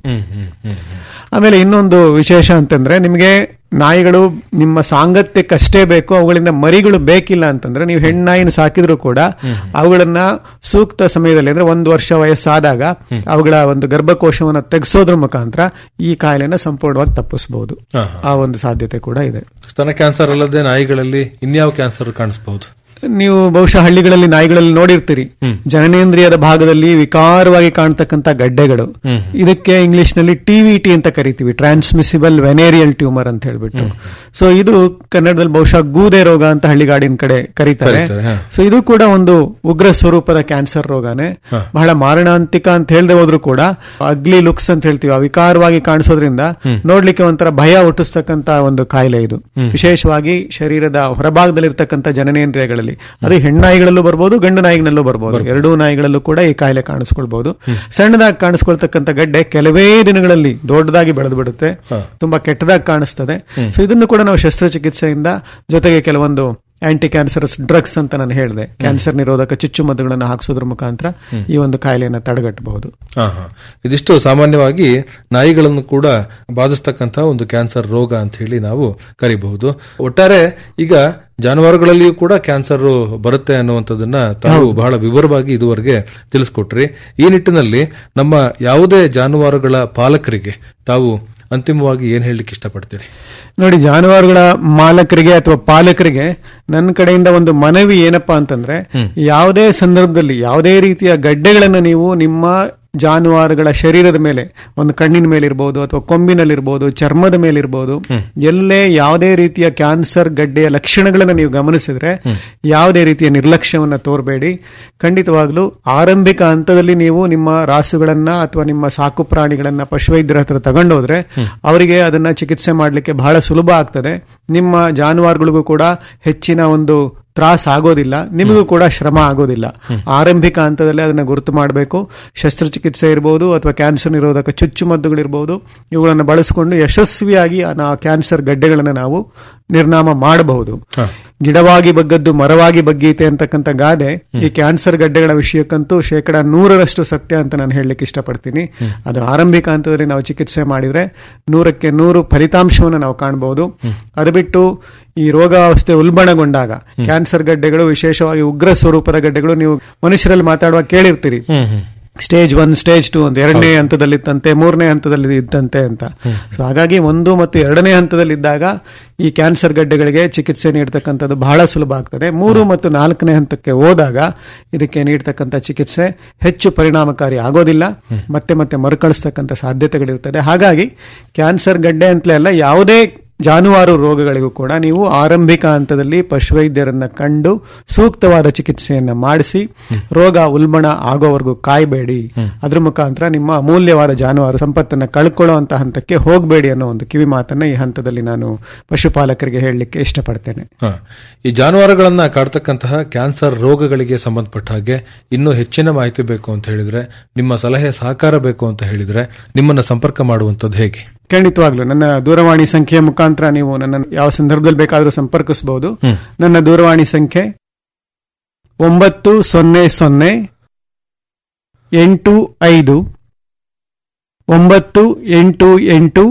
ಆಮೇಲೆ ಇನ್ನೊಂದು ವಿಶೇಷ ಅಂತಂದ್ರೆ ನಿಮಗೆ ನಾಯಿಗಳು ನಿಮ್ಮ ಸಾಂಗತ್ಯಕ್ಕಷ್ಟೇ ಬೇಕು ಅವುಗಳಿಂದ ಮರಿಗಳು ಬೇಕಿಲ್ಲ ಅಂತಂದ್ರೆ ನೀವು ಹೆಣ್ಣಾಯಿನ ಸಾಕಿದ್ರು ಕೂಡ ಅವುಗಳನ್ನ ಸೂಕ್ತ ಸಮಯದಲ್ಲಿ ಅಂದ್ರೆ ಒಂದು ವರ್ಷ ವಯಸ್ಸಾದಾಗ ಅವುಗಳ ಒಂದು ಗರ್ಭಕೋಶವನ್ನು ತೆಗೆಸೋದ್ರ ಮುಖಾಂತರ ಈ ಕಾಯಿಲೆನ ಸಂಪೂರ್ಣವಾಗಿ ತಪ್ಪಿಸಬಹುದು ಆ ಒಂದು ಸಾಧ್ಯತೆ ಕೂಡ ಇದೆ ಸ್ತನ ಕ್ಯಾನ್ಸರ್ ಅಲ್ಲದೆ ನಾಯಿಗಳಲ್ಲಿ ಇನ್ಯಾವ ಕ್ಯಾನ್ಸರ್ ಕಾಣಿಸಬಹುದು ನೀವು ಬಹುಶಃ ಹಳ್ಳಿಗಳಲ್ಲಿ ನಾಯಿಗಳಲ್ಲಿ ನೋಡಿರ್ತೀರಿ ಜನನೇಂದ್ರಿಯದ ಭಾಗದಲ್ಲಿ ವಿಕಾರವಾಗಿ ಕಾಣ್ತಕ್ಕಂತ ಗಡ್ಡೆಗಳು ಇದಕ್ಕೆ ಇಂಗ್ಲಿಷ್ ನಲ್ಲಿ ಟಿವಿಟಿ ಅಂತ ಕರಿತೀವಿ ಟ್ರಾನ್ಸ್ಮಿಸಿಬಲ್ ವೆನೇರಿಯಲ್ ಟ್ಯೂಮರ್ ಅಂತ ಹೇಳ್ಬಿಟ್ಟು ಸೊ ಇದು ಕನ್ನಡದಲ್ಲಿ ಬಹುಶಃ ಗೂದೆ ರೋಗ ಅಂತ ಹಳ್ಳಿಗಾಡಿನ ಕಡೆ ಕರೀತಾರೆ ಕರೀತಾರೆ, ಹಾ. ಸೊ ಇದು ಕೂಡ ಒಂದು ಉಗ್ರ ಸ್ವರೂಪದ ಕ್ಯಾನ್ಸರ್ ರೋಗನೇ ಬಹಳ ಮಾರಣಾಂತಿಕ ಅಂತ ಹೇಳದೆ ಹೋದ್ರು ಕೂಡ ಅಗ್ಲಿ ಲುಕ್ಸ್ ಅಂತ ಹೇಳ್ತೀವಿ ಆ ವಿಕಾರವಾಗಿ ಕಾಣಿಸೋದ್ರಿಂದ ನೋಡ್ಲಿಕ್ಕೆ ಒಂಥರ ಭಯ ಹುಟ್ಟಿಸ್ತಕ್ಕಂತ ಒಂದು ಕಾಯಿಲೆ ಇದು ವಿಶೇಷವಾಗಿ ಶರೀರದ ಹೊರಭಾಗದಲ್ಲಿರ್ತಕ್ಕಂಥ ಜನನೇಂದ್ರಿಯಗಳಲ್ಲಿ ಅದು ಹೆಣ್ಣಾಯಿಗಳಲ್ಲೂ ಬರ್ಬೋದು ಗಂಡು ನಾಯಿಗಳಲ್ಲೂ ಬರ್ಬೋದು ಎರಡೂ ನಾಯಿಗಳಲ್ಲೂ ಕೂಡ ಈ ಕಾಯಿಲೆ ಕಾಣಿಸ್ಕೊಳ್ಬಹುದು ಸಣ್ಣದಾಗಿ ಕಾಣಿಸ್ಕೊಳ್ತಕ್ಕಂಥ ಗಡ್ಡೆ ಕೆಲವೇ ದಿನಗಳಲ್ಲಿ ದೊಡ್ಡದಾಗಿ ಬೆಳೆದು ಬಿಡುತ್ತೆ ತುಂಬಾ ಕೆಟ್ಟದಾಗಿ ಕಾಣಿಸ್ತದೆ ಸೊ ಇದನ್ನು ಕೂಡ ನಾವು ಶಸ್ತ್ರಚಿಕಿತ್ಸೆಯಿಂದ ಜೊತೆಗೆ ಕೆಲವೊಂದು ಆಂಟಿ ಕ್ಯಾನ್ಸರಸ್ ಡ್ರಗ್ಸ್ ಅಂತ ನಾನು ಹೇಳಿದೆ ಕ್ಯಾನ್ಸರ್ ನಿರೋಧಕ ಚುಚ್ಚುಮದ್ದುಗಳನ್ನು ಹಾಕಿಸೋದ್ರ ಮುಖಾಂತರ ಈ ಒಂದು ಕಾಯಿಲೆಯನ್ನು ತಡೆಗಟ್ಟಬಹುದು ಹಾ, ಹಾ. ಇದಿಷ್ಟು ಸಾಮಾನ್ಯವಾಗಿ ನಾಯಿಗಳನ್ನು ಕೂಡ ಬಾಧಿಸ್ತಕ್ಕಂತಹ ಒಂದು ಕ್ಯಾನ್ಸರ್ ರೋಗ ಅಂತ ಹೇಳಿ ನಾವು ಕರಿಬಹುದು ಒಟ್ಟಾರೆ ಈಗ ಜಾನುವಾರುಗಳಲ್ಲಿಯೂ ಕೂಡ ಕ್ಯಾನ್ಸರ್ ಬರುತ್ತೆ ಅನ್ನುವಂಥದ್ದನ್ನ ತಾವು ಬಹಳ ವಿವರವಾಗಿ ಇದುವರೆಗೆ ತಿಳಿಸ್ಕೊಟ್ರಿ ಈ ನಿಟ್ಟಿನಲ್ಲಿ ನಮ್ಮ ಯಾವುದೇ ಜಾನುವಾರುಗಳ ಪಾಲಕರಿಗೆ ತಾವು ಅಂತಿಮವಾಗಿ ಏನ್ ಹೇಳಲಿಕ್ಕೆ ಇಷ್ಟಪಡ್ತೀರಿ ನೋಡಿ ಜಾನುವಾರುಗಳ ಮಾಲಕರಿಗೆ ಅಥವಾ ಪಾಲಕರಿಗೆ ನನ್ನ ಕಡೆಯಿಂದ ಒಂದು ಮನವಿ ಏನಪ್ಪಾ ಅಂತಂದ್ರೆ ಯಾವುದೇ ಸಂದರ್ಭದಲ್ಲಿ ಯಾವುದೇ ರೀತಿಯ ಗಡ್ಡೆಗಳನ್ನು ನೀವು ನಿಮ್ಮ ಜಾನುವಾರುಗಳ ಶರೀರದ ಮೇಲೆ ಒಂದು ಕಣ್ಣಿನ ಮೇಲೆ ಇರ್ಬೋದು ಅಥವಾ ಕೊಂಬಿನಲ್ಲಿರ್ಬೋದು ಚರ್ಮದ ಮೇಲೆ ಇರ್ಬೋದು ಎಲ್ಲೇ ಯಾವುದೇ ರೀತಿಯ ಕ್ಯಾನ್ಸರ್ ಗಡ್ಡೆಯ ಲಕ್ಷಣಗಳನ್ನು ನೀವು ಗಮನಿಸಿದ್ರೆ ಯಾವುದೇ ರೀತಿಯ ನಿರ್ಲಕ್ಷ್ಯವನ್ನ ತೋರಬೇಡಿ ಖಂಡಿತವಾಗ್ಲೂ ಆರಂಭಿಕ ಹಂತದಲ್ಲಿ ನೀವು ನಿಮ್ಮ ರಾಸುಗಳನ್ನ ಅಥವಾ ನಿಮ್ಮ ಸಾಕು ಪ್ರಾಣಿಗಳನ್ನ ಪಶುವೈದ್ಯರ ಹತ್ರ ತಗೊಂಡೋದ್ರೆ ಅವರಿಗೆ ಅದನ್ನ ಚಿಕಿತ್ಸೆ ಮಾಡಲಿಕ್ಕೆ ಬಹಳ ಸುಲಭ ಆಗ್ತದೆ ನಿಮ್ಮ ಜಾನುವಾರುಗಳಿಗೂ ಕೂಡ ಹೆಚ್ಚಿನ ಒಂದು ತ್ರಾಸ ಆಗೋದಿಲ್ಲ ನಿಮಗೂ ಕೂಡ ಶ್ರಮ ಆಗೋದಿಲ್ಲ ಆರಂಭಿಕ ಹಂತದಲ್ಲಿ ಅದನ್ನ ಗುರುತು ಮಾಡಬೇಕು ಶಸ್ತ್ರಚಿಕಿತ್ಸೆ ಇರಬಹುದು ಅಥವಾ ಕ್ಯಾನ್ಸರ್ ನಿರೋಧಕ ಚುಚ್ಚುಮದ್ದುಗಳಿರ್ಬೋದು ಇವುಗಳನ್ನು ಬಳಸಿಕೊಂಡು ಯಶಸ್ವಿಯಾಗಿ ಆ ಕ್ಯಾನ್ಸರ್ ಗಡ್ಡೆಗಳನ್ನು ನಾವು ನಿರ್ನಾಮ ಮಾಡಬಹುದು ಗಿಡವಾಗಿ ಬಗ್ಗದ್ದು ಮರವಾಗಿ ಬಗ್ಗೀತೆ ಅಂತಕ್ಕಂಥ ಗಾದೆ ಈ ಕ್ಯಾನ್ಸರ್ ಗಡ್ಡೆಗಳ ವಿಷಯಕ್ಕಂತೂ ಶೇಕಡ ನೂರರಷ್ಟು ಸತ್ಯ ಅಂತ ನಾನು ಹೇಳಲಿಕ್ಕೆ ಇಷ್ಟಪಡ್ತೀನಿ ಅದು ಆರಂಭಿಕ ಹಂತದಲ್ಲಿ ನಾವು ಚಿಕಿತ್ಸೆ ಮಾಡಿದ್ರೆ ನೂರಕ್ಕೆ ನೂರು ಫಲಿತಾಂಶವನ್ನು ನಾವು ಕಾಣಬಹುದು ಅದು ಬಿಟ್ಟು ಈ ರೋಗಾವಸ್ಥೆ ಉಲ್ಬಣಗೊಂಡಾಗ ಕ್ಯಾನ್ಸರ್ ಗಡ್ಡೆಗಳು ವಿಶೇಷವಾಗಿ ಉಗ್ರ ಸ್ವರೂಪದ ಗಡ್ಡೆಗಳು ನೀವು ಮನುಷ್ಯರಲ್ಲಿ ಮಾತಾಡುವಾಗ ಕೇಳಿರ್ತೀರಿ ಸ್ಟೇಜ್ ಒನ್ ಸ್ಟೇಜ್ ಟು ಅಂತ ಎರಡನೇ ಹಂತದಲ್ಲಿ ಇತ್ತಂತೆ ಮೂರನೇ ಹಂತದಲ್ಲಿ ಇದ್ದಂತೆ ಅಂತ ಸೊ ಹಾಗಾಗಿ ಒಂದು ಮತ್ತು ಎರಡನೇ ಹಂತದಲ್ಲಿದ್ದಾಗ ಈ ಕ್ಯಾನ್ಸರ್ ಗಡ್ಡೆಗಳಿಗೆ ಚಿಕಿತ್ಸೆ ನೀಡತಕ್ಕಂಥದ್ದು ಬಹಳ ಸುಲಭ ಆಗ್ತದೆ ಮೂರು ಮತ್ತು ನಾಲ್ಕನೇ ಹಂತಕ್ಕೆ ಹೋದಾಗ ಇದಕ್ಕೆ ನೀಡತಕ್ಕಂಥ ಚಿಕಿತ್ಸೆ ಹೆಚ್ಚು ಪರಿಣಾಮಕಾರಿ ಆಗೋದಿಲ್ಲ ಮತ್ತೆ ಮತ್ತೆ ಮರುಕಳಿಸ್ತಕ್ಕಂಥ ಸಾಧ್ಯತೆಗಳಿರ್ತದೆ ಹಾಗಾಗಿ ಕ್ಯಾನ್ಸರ್ ಗಡ್ಡೆ ಅಂತಲೇ ಅಲ್ಲ ಯಾವುದೇ ಜಾನುವಾರು ರೋಗಗಳಿಗೂ ಕೂಡ ನೀವು ಆರಂಭಿಕ ಹಂತದಲ್ಲಿ ಪಶುವೈದ್ಯರನ್ನ ಕಂಡು ಸೂಕ್ತವಾದ ಚಿಕಿತ್ಸೆಯನ್ನ ಮಾಡಿಸಿ ರೋಗ ಉಲ್ಬಣ ಆಗೋವರೆಗೂ ಕಾಯಬೇಡಿ ಅದ್ರ ಮುಖಾಂತರ ನಿಮ್ಮ ಅಮೂಲ್ಯವಾದ ಜಾನುವಾರು ಸಂಪತ್ತನ್ನ ಕಳ್ಕೊಳ್ಳುವಂತ ಹಂತಕ್ಕೆ ಹೋಗಬೇಡಿ ಅನ್ನೋ ಒಂದು ಕಿವಿ ಮಾತನ್ನ ಈ ಹಂತದಲ್ಲಿ ನಾನು ಪಶುಪಾಲಕರಿಗೆ ಹೇಳಲಿಕ್ಕೆ ಇಷ್ಟಪಡ್ತೇನೆ ಹ. ಈ ಜಾನುವಾರುಗಳನ್ನ ಕಾಡ್ತಕ್ಕಂತಹ ಕ್ಯಾನ್ಸರ್ ರೋಗಗಳಿಗೆ ಸಂಬಂಧಪಟ್ಟ ಹಾಗೆ ಇನ್ನೂ ಹೆಚ್ಚಿನ ಮಾಹಿತಿ ಬೇಕು ಅಂತ ಹೇಳಿದ್ರೆ ನಿಮ್ಮ ಸಲಹೆ ಸಹಕಾರ ಬೇಕು ಅಂತ ಹೇಳಿದ್ರೆ ನಿಮ್ಮನ್ನ ಸಂಪರ್ಕ ಮಾಡುವಂತದ್ದು ಹೇಗೆ ಖಂಡಿತವಾಗ್ಲು ನನ್ನ ದೂರವಾಣಿ ಸಂಖ್ಯೆಯ ಮುಖಾಂತರ ನೀವು ನನ್ನ ಯಾವ ಸಂದರ್ಭದಲ್ಲಿ ಬೇಕಾದರೂ ಸಂಪರ್ಕಿಸಬಹುದು ಹ್ಮ್. ನನ್ನ ದೂರವಾಣಿ ಸಂಖ್ಯೆ ಒಂಬತ್ತು ಸೊನ್ನೆ ಸೊನ್ನೆ ಎಂಟು ಐದು ಒಂಬತ್ತು ಎಂಟು ಎಂಟು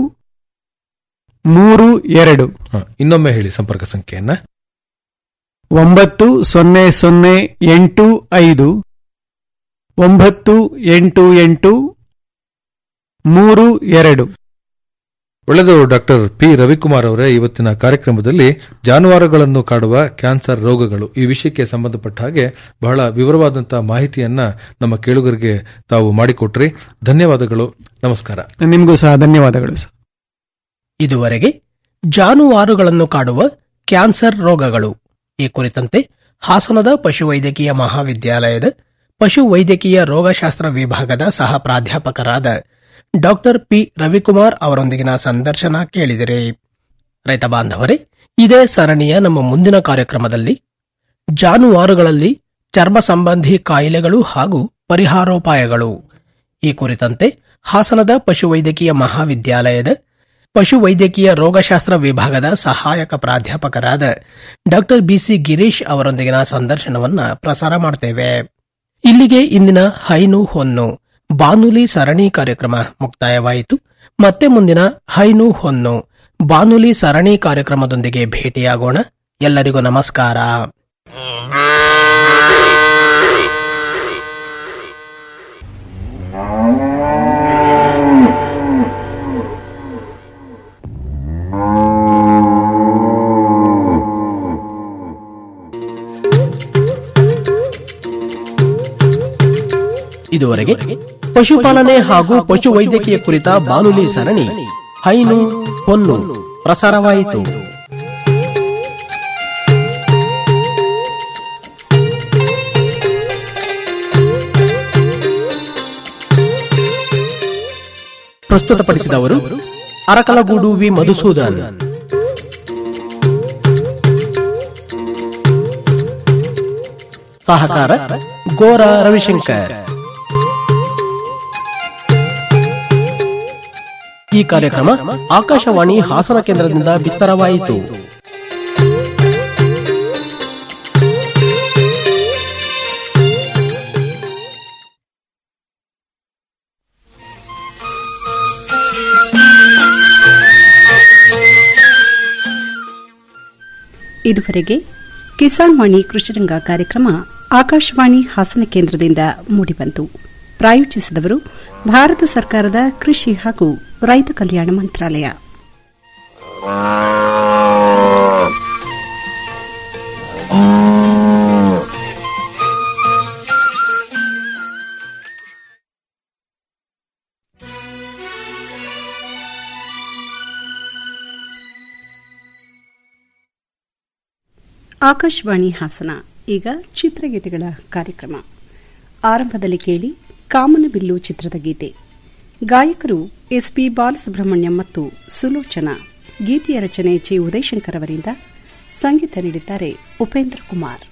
ಮೂರು ಎರಡು ಹ. ಇನ್ನೊಮ್ಮೆ ಹೇಳಿ ಸಂಪರ್ಕ ಸಂಖ್ಯೆಯನ್ನ ಒಂಬತ್ತು ಸೊನ್ನೆ ಸೊನ್ನೆ ಎಂಟು ಐದು ಒಂಬತ್ತು ಎಂಟು ಎಂಟು ಮೂರು ಎರಡು ಒಳ್ಳೆಯದು ಡಾಕ್ಟರ್ ಪಿ ರವಿಕುಮಾರ್ ಅವರೇ ಇವತ್ತಿನ ಕಾರ್ಯಕ್ರಮದಲ್ಲಿ ಜಾನುವಾರುಗಳನ್ನು ಕಾಡುವ ಕ್ಯಾನ್ಸರ್ ರೋಗಗಳು ಈ ವಿಷಯಕ್ಕೆ ಸಂಬಂಧಪಟ್ಟ ಹಾಗೆ ಬಹಳ ವಿವರವಾದಂತಹ ಮಾಹಿತಿಯನ್ನ ನಮ್ಮ ಕೇಳುಗರಿಗೆ ತಾವು ಮಾಡಿಕೊಟ್ರಿ ಧನ್ಯವಾದಗಳು ನಮಸ್ಕಾರ ನಿಮಗೂ ಸಹ ಧನ್ಯವಾದಗಳು ಸರ್ ಇದುವರೆಗೆ ಜಾನುವಾರುಗಳನ್ನು ಕಾಡುವ ಕ್ಯಾನ್ಸರ್ ರೋಗಗಳು ಈ ಕುರಿತಂತೆ ಹಾಸನದ ಪಶುವೈದ್ಯಕೀಯ ಮಹಾವಿದ್ಯಾಲಯದ ಪಶುವೈದ್ಯಕೀಯ ರೋಗಶಾಸ್ತ್ರ ವಿಭಾಗದ ಸಹ ಪ್ರಾಧ್ಯಾಪಕರಾದ ಡಾಕ್ಟರ್ ಪಿ ರವಿಕುಮಾರ್ ಅವರೊಂದಿಗಿನ ಸಂದರ್ಶನ ಕೇಳಿದಿರಿ ರೈತ ಬಾಂಧವರೇ ಇದೇ ಸರಣಿಯ ನಮ್ಮ ಮುಂದಿನ ಕಾರ್ಯಕ್ರಮದಲ್ಲಿ ಜಾನುವಾರುಗಳಲ್ಲಿ ಚರ್ಮ ಸಂಬಂಧಿ ಕಾಯಿಲೆಗಳು ಹಾಗೂ ಪರಿಹಾರೋಪಾಯಗಳು ಈ ಕುರಿತಂತೆ ಹಾಸನದ ಪಶುವೈದ್ಯಕೀಯ ಮಹಾವಿದ್ಯಾಲಯದ ಪಶುವೈದ್ಯಕೀಯ ರೋಗಶಾಸ್ತ್ರ ವಿಭಾಗದ ಸಹಾಯಕ ಪ್ರಾಧ್ಯಾಪಕರಾದ ಡಾಕ್ಟರ್ ಬಿಸಿ ಗಿರೀಶ್ ಅವರೊಂದಿಗಿನ ಸಂದರ್ಶನವನ್ನ ಪ್ರಸಾರ ಮಾಡ್ತೇವೆ ಇಲ್ಲಿಗೆ ಇಂದಿನ ಹೈನು ಹೊನ್ನು ಬಾನುಲಿ ಸರಣಿ ಕಾರ್ಯಕ್ರಮ ಮುಕ್ತಾಯವಾಯಿತು ಮತ್ತೆ ಮುಂದಿನ ಹೈನು ಹೊನ್ನು ಬಾನುಲಿ ಸರಣಿ ಕಾರ್ಯಕ್ರಮದೊಂದಿಗೆ ಭೇಟಿಯಾಗೋಣ ಎಲ್ಲರಿಗೂ ನಮಸ್ಕಾರ ಇದುವರೆಗೆ ಪಶುಪಾಲನೆ ಹಾಗೂ ಪಶುವೈದ್ಯಕೀಯ ಕುರಿತ ಬಾನುಲಿ ಸರಣಿ ಹೈನು ಹೊನ್ನು ಪ್ರಸಾರವಾಯಿತು ಪ್ರಸ್ತುತಪಡಿಸಿದವರು ಅರಕಲಗೂಡು ವಿ ಮಧುಸೂದನ್ ಸಹಕಾರ ಗೋರ ರವಿಶಂಕರ್ ಈ ಕಾರ್ಯಕ್ರಮ ಆಕಾಶವಾಣಿ ಹಾಸನ ಕೇಂದ್ರದಿಂದ ಬಿತ್ತರವಾಯಿತು ಇದುವರೆಗೆ ಕಿಸಾನ್ ವಾಣಿ ಕೃಷಿರಂಗ ಕಾರ್ಯಕ್ರಮ ಆಕಾಶವಾಣಿ ಹಾಸನ ಕೇಂದ್ರದಿಂದ ಮೂಡಿಬಂತು ಪ್ರಾಯೋಜಿಸಿದವರು ಭಾರತ ಸರ್ಕಾರದ ಕೃಷಿ ಹಾಗೂ ರೈತ ಕಲ್ಯಾಣ ಮಂತ್ರಾಲಯ ಆಕಾಶವಾಣಿ ಹಾಸನ ಈಗ ಚಿತ್ರಗೀತೆಗಳ ಕಾರ್ಯಕ್ರಮ ಆರಂಭದಲ್ಲಿ ಕೇಳಿ ಕಾಮನಬಿಲ್ಲು ಚಿತ್ರದ ಗೀತೆ ಗಾಯಕರು ಎಸ್ಪಿ ಬಾಲಸುಬ್ರಹ್ಮಣ್ಯಂ ಮತ್ತು ಸುಲೋಚನಾ ಗೀತೆಯ ರಚನೆ ಚಿ ಉದಯಶಂಕರ್ ಅವರಿಂದ ಸಂಗೀತ ನೀಡಿದ್ದಾರೆ ಉಪೇಂದ್ರ ಕುಮಾರ್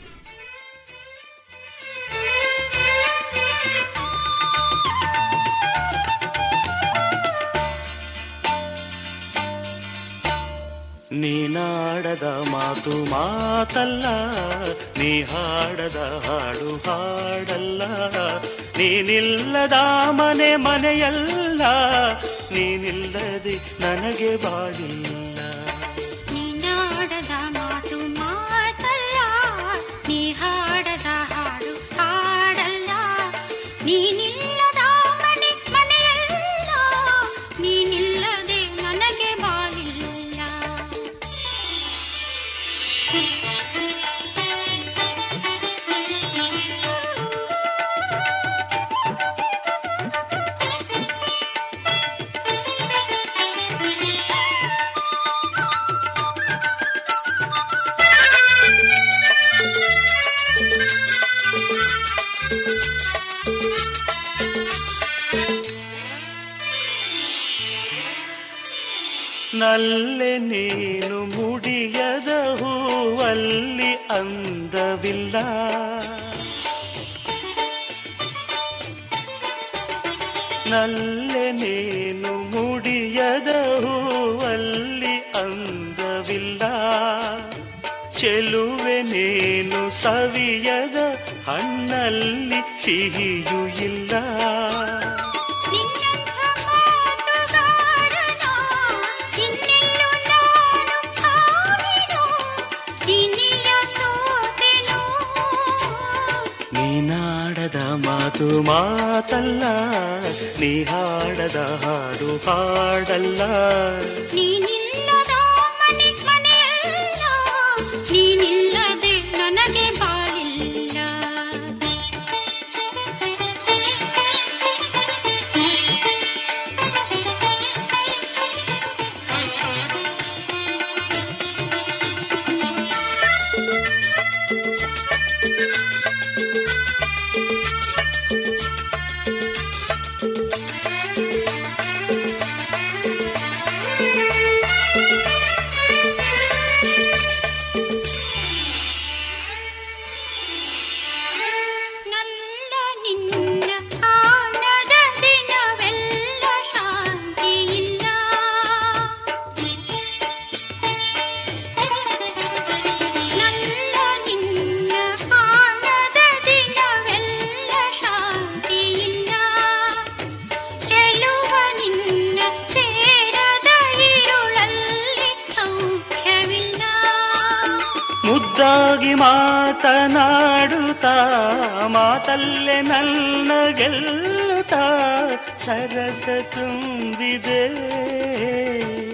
ನೀನಾಡದ ಮಾತು ಮಾತಲ್ಲ ನೀ ಹಾಡದ ಹಾಡು ಹಾಡಲ್ಲ ನೀನಿಲ್ಲದ ಮನೆ ಮನೆಯಲ್ಲ ನೀನಿಲ್ಲದೆ ನನಗೆ ಬಾಳಿಲ್ಲ ನೀನಾಡದ ಮಾತು ಮಾತಲ್ಲ ನೀ ಹಾಡದ ಹಾಡು ಹಾಡಲ್ಲ ನೀನಿಲ್ಲದ ಮನೆ ಮನೆಯಲ್ಲ ನೀನಿಲ್ಲದೆ ನನಗೆ ಬಾಳಿಲ್ಲ ನಲ್ಲೆ ನೀನು ಮುಡಿಯದ ಹೂವಲ್ಲಿ ಅಂದವಿಲ್ಲ ನಲ್ಲೆ ನೀನು ಮುಡಿಯದ ಹೂವಲ್ಲಿ ಅಂದವಿಲ್ಲ ಚೆಲುವೆ ನೀನು ಸವಿಯದ ಹಣ್ಣಲ್ಲಿ ಸಿಹಿಯೂ ಇಲ್ಲ ನಿನ್ನಂಥ ಮಾತುಗಾರನ ಇನ್ನೆಲ್ಲೂ ನಾನು ಕಾಣೆನು. ಇನಿಯ ಸೋತೆನು. ನೀನಾಡದ ಮಾತು ಮಾತಲ್ಲ ನೀ ಹಾಡದ ಹಾಡು ಹಾಡಲ್ಲ ನೀನಿಲ್ಲದ ಮನೆ ಮನೆಯಲ್ಲ. ನೀನಿಲ್ಲದೆ ನನಗೆ ಬಾಳಿಲ್ಲ ನನ್ನ ನಿನ್ನ ಕಾಣದ ದಿನವೆಲ್ಲ ಶಾಂತಿಯಿಲ್ಲ ನನ್ನ ನಿನ್ನ ಕಾಣದ ದಿನವೆಲ್ಲ ಶಾಂತಿಯಿಲ್ಲ ಚೆಲುವ ನಿನ್ನ ಸೇರದ ಇರುಳಲ್ಲಿ ಸೌಖ್ಯವಿಲ್ಲ ಮುದ್ದಾಗಿ ಮಾತನಾಡುತ್ತಾ ಮಾತಲ್ಲೇ ನನ್ನ ಗೆಲ್ಲುತ್ತಾ ಸರಸ ತುಂಬಿದೆ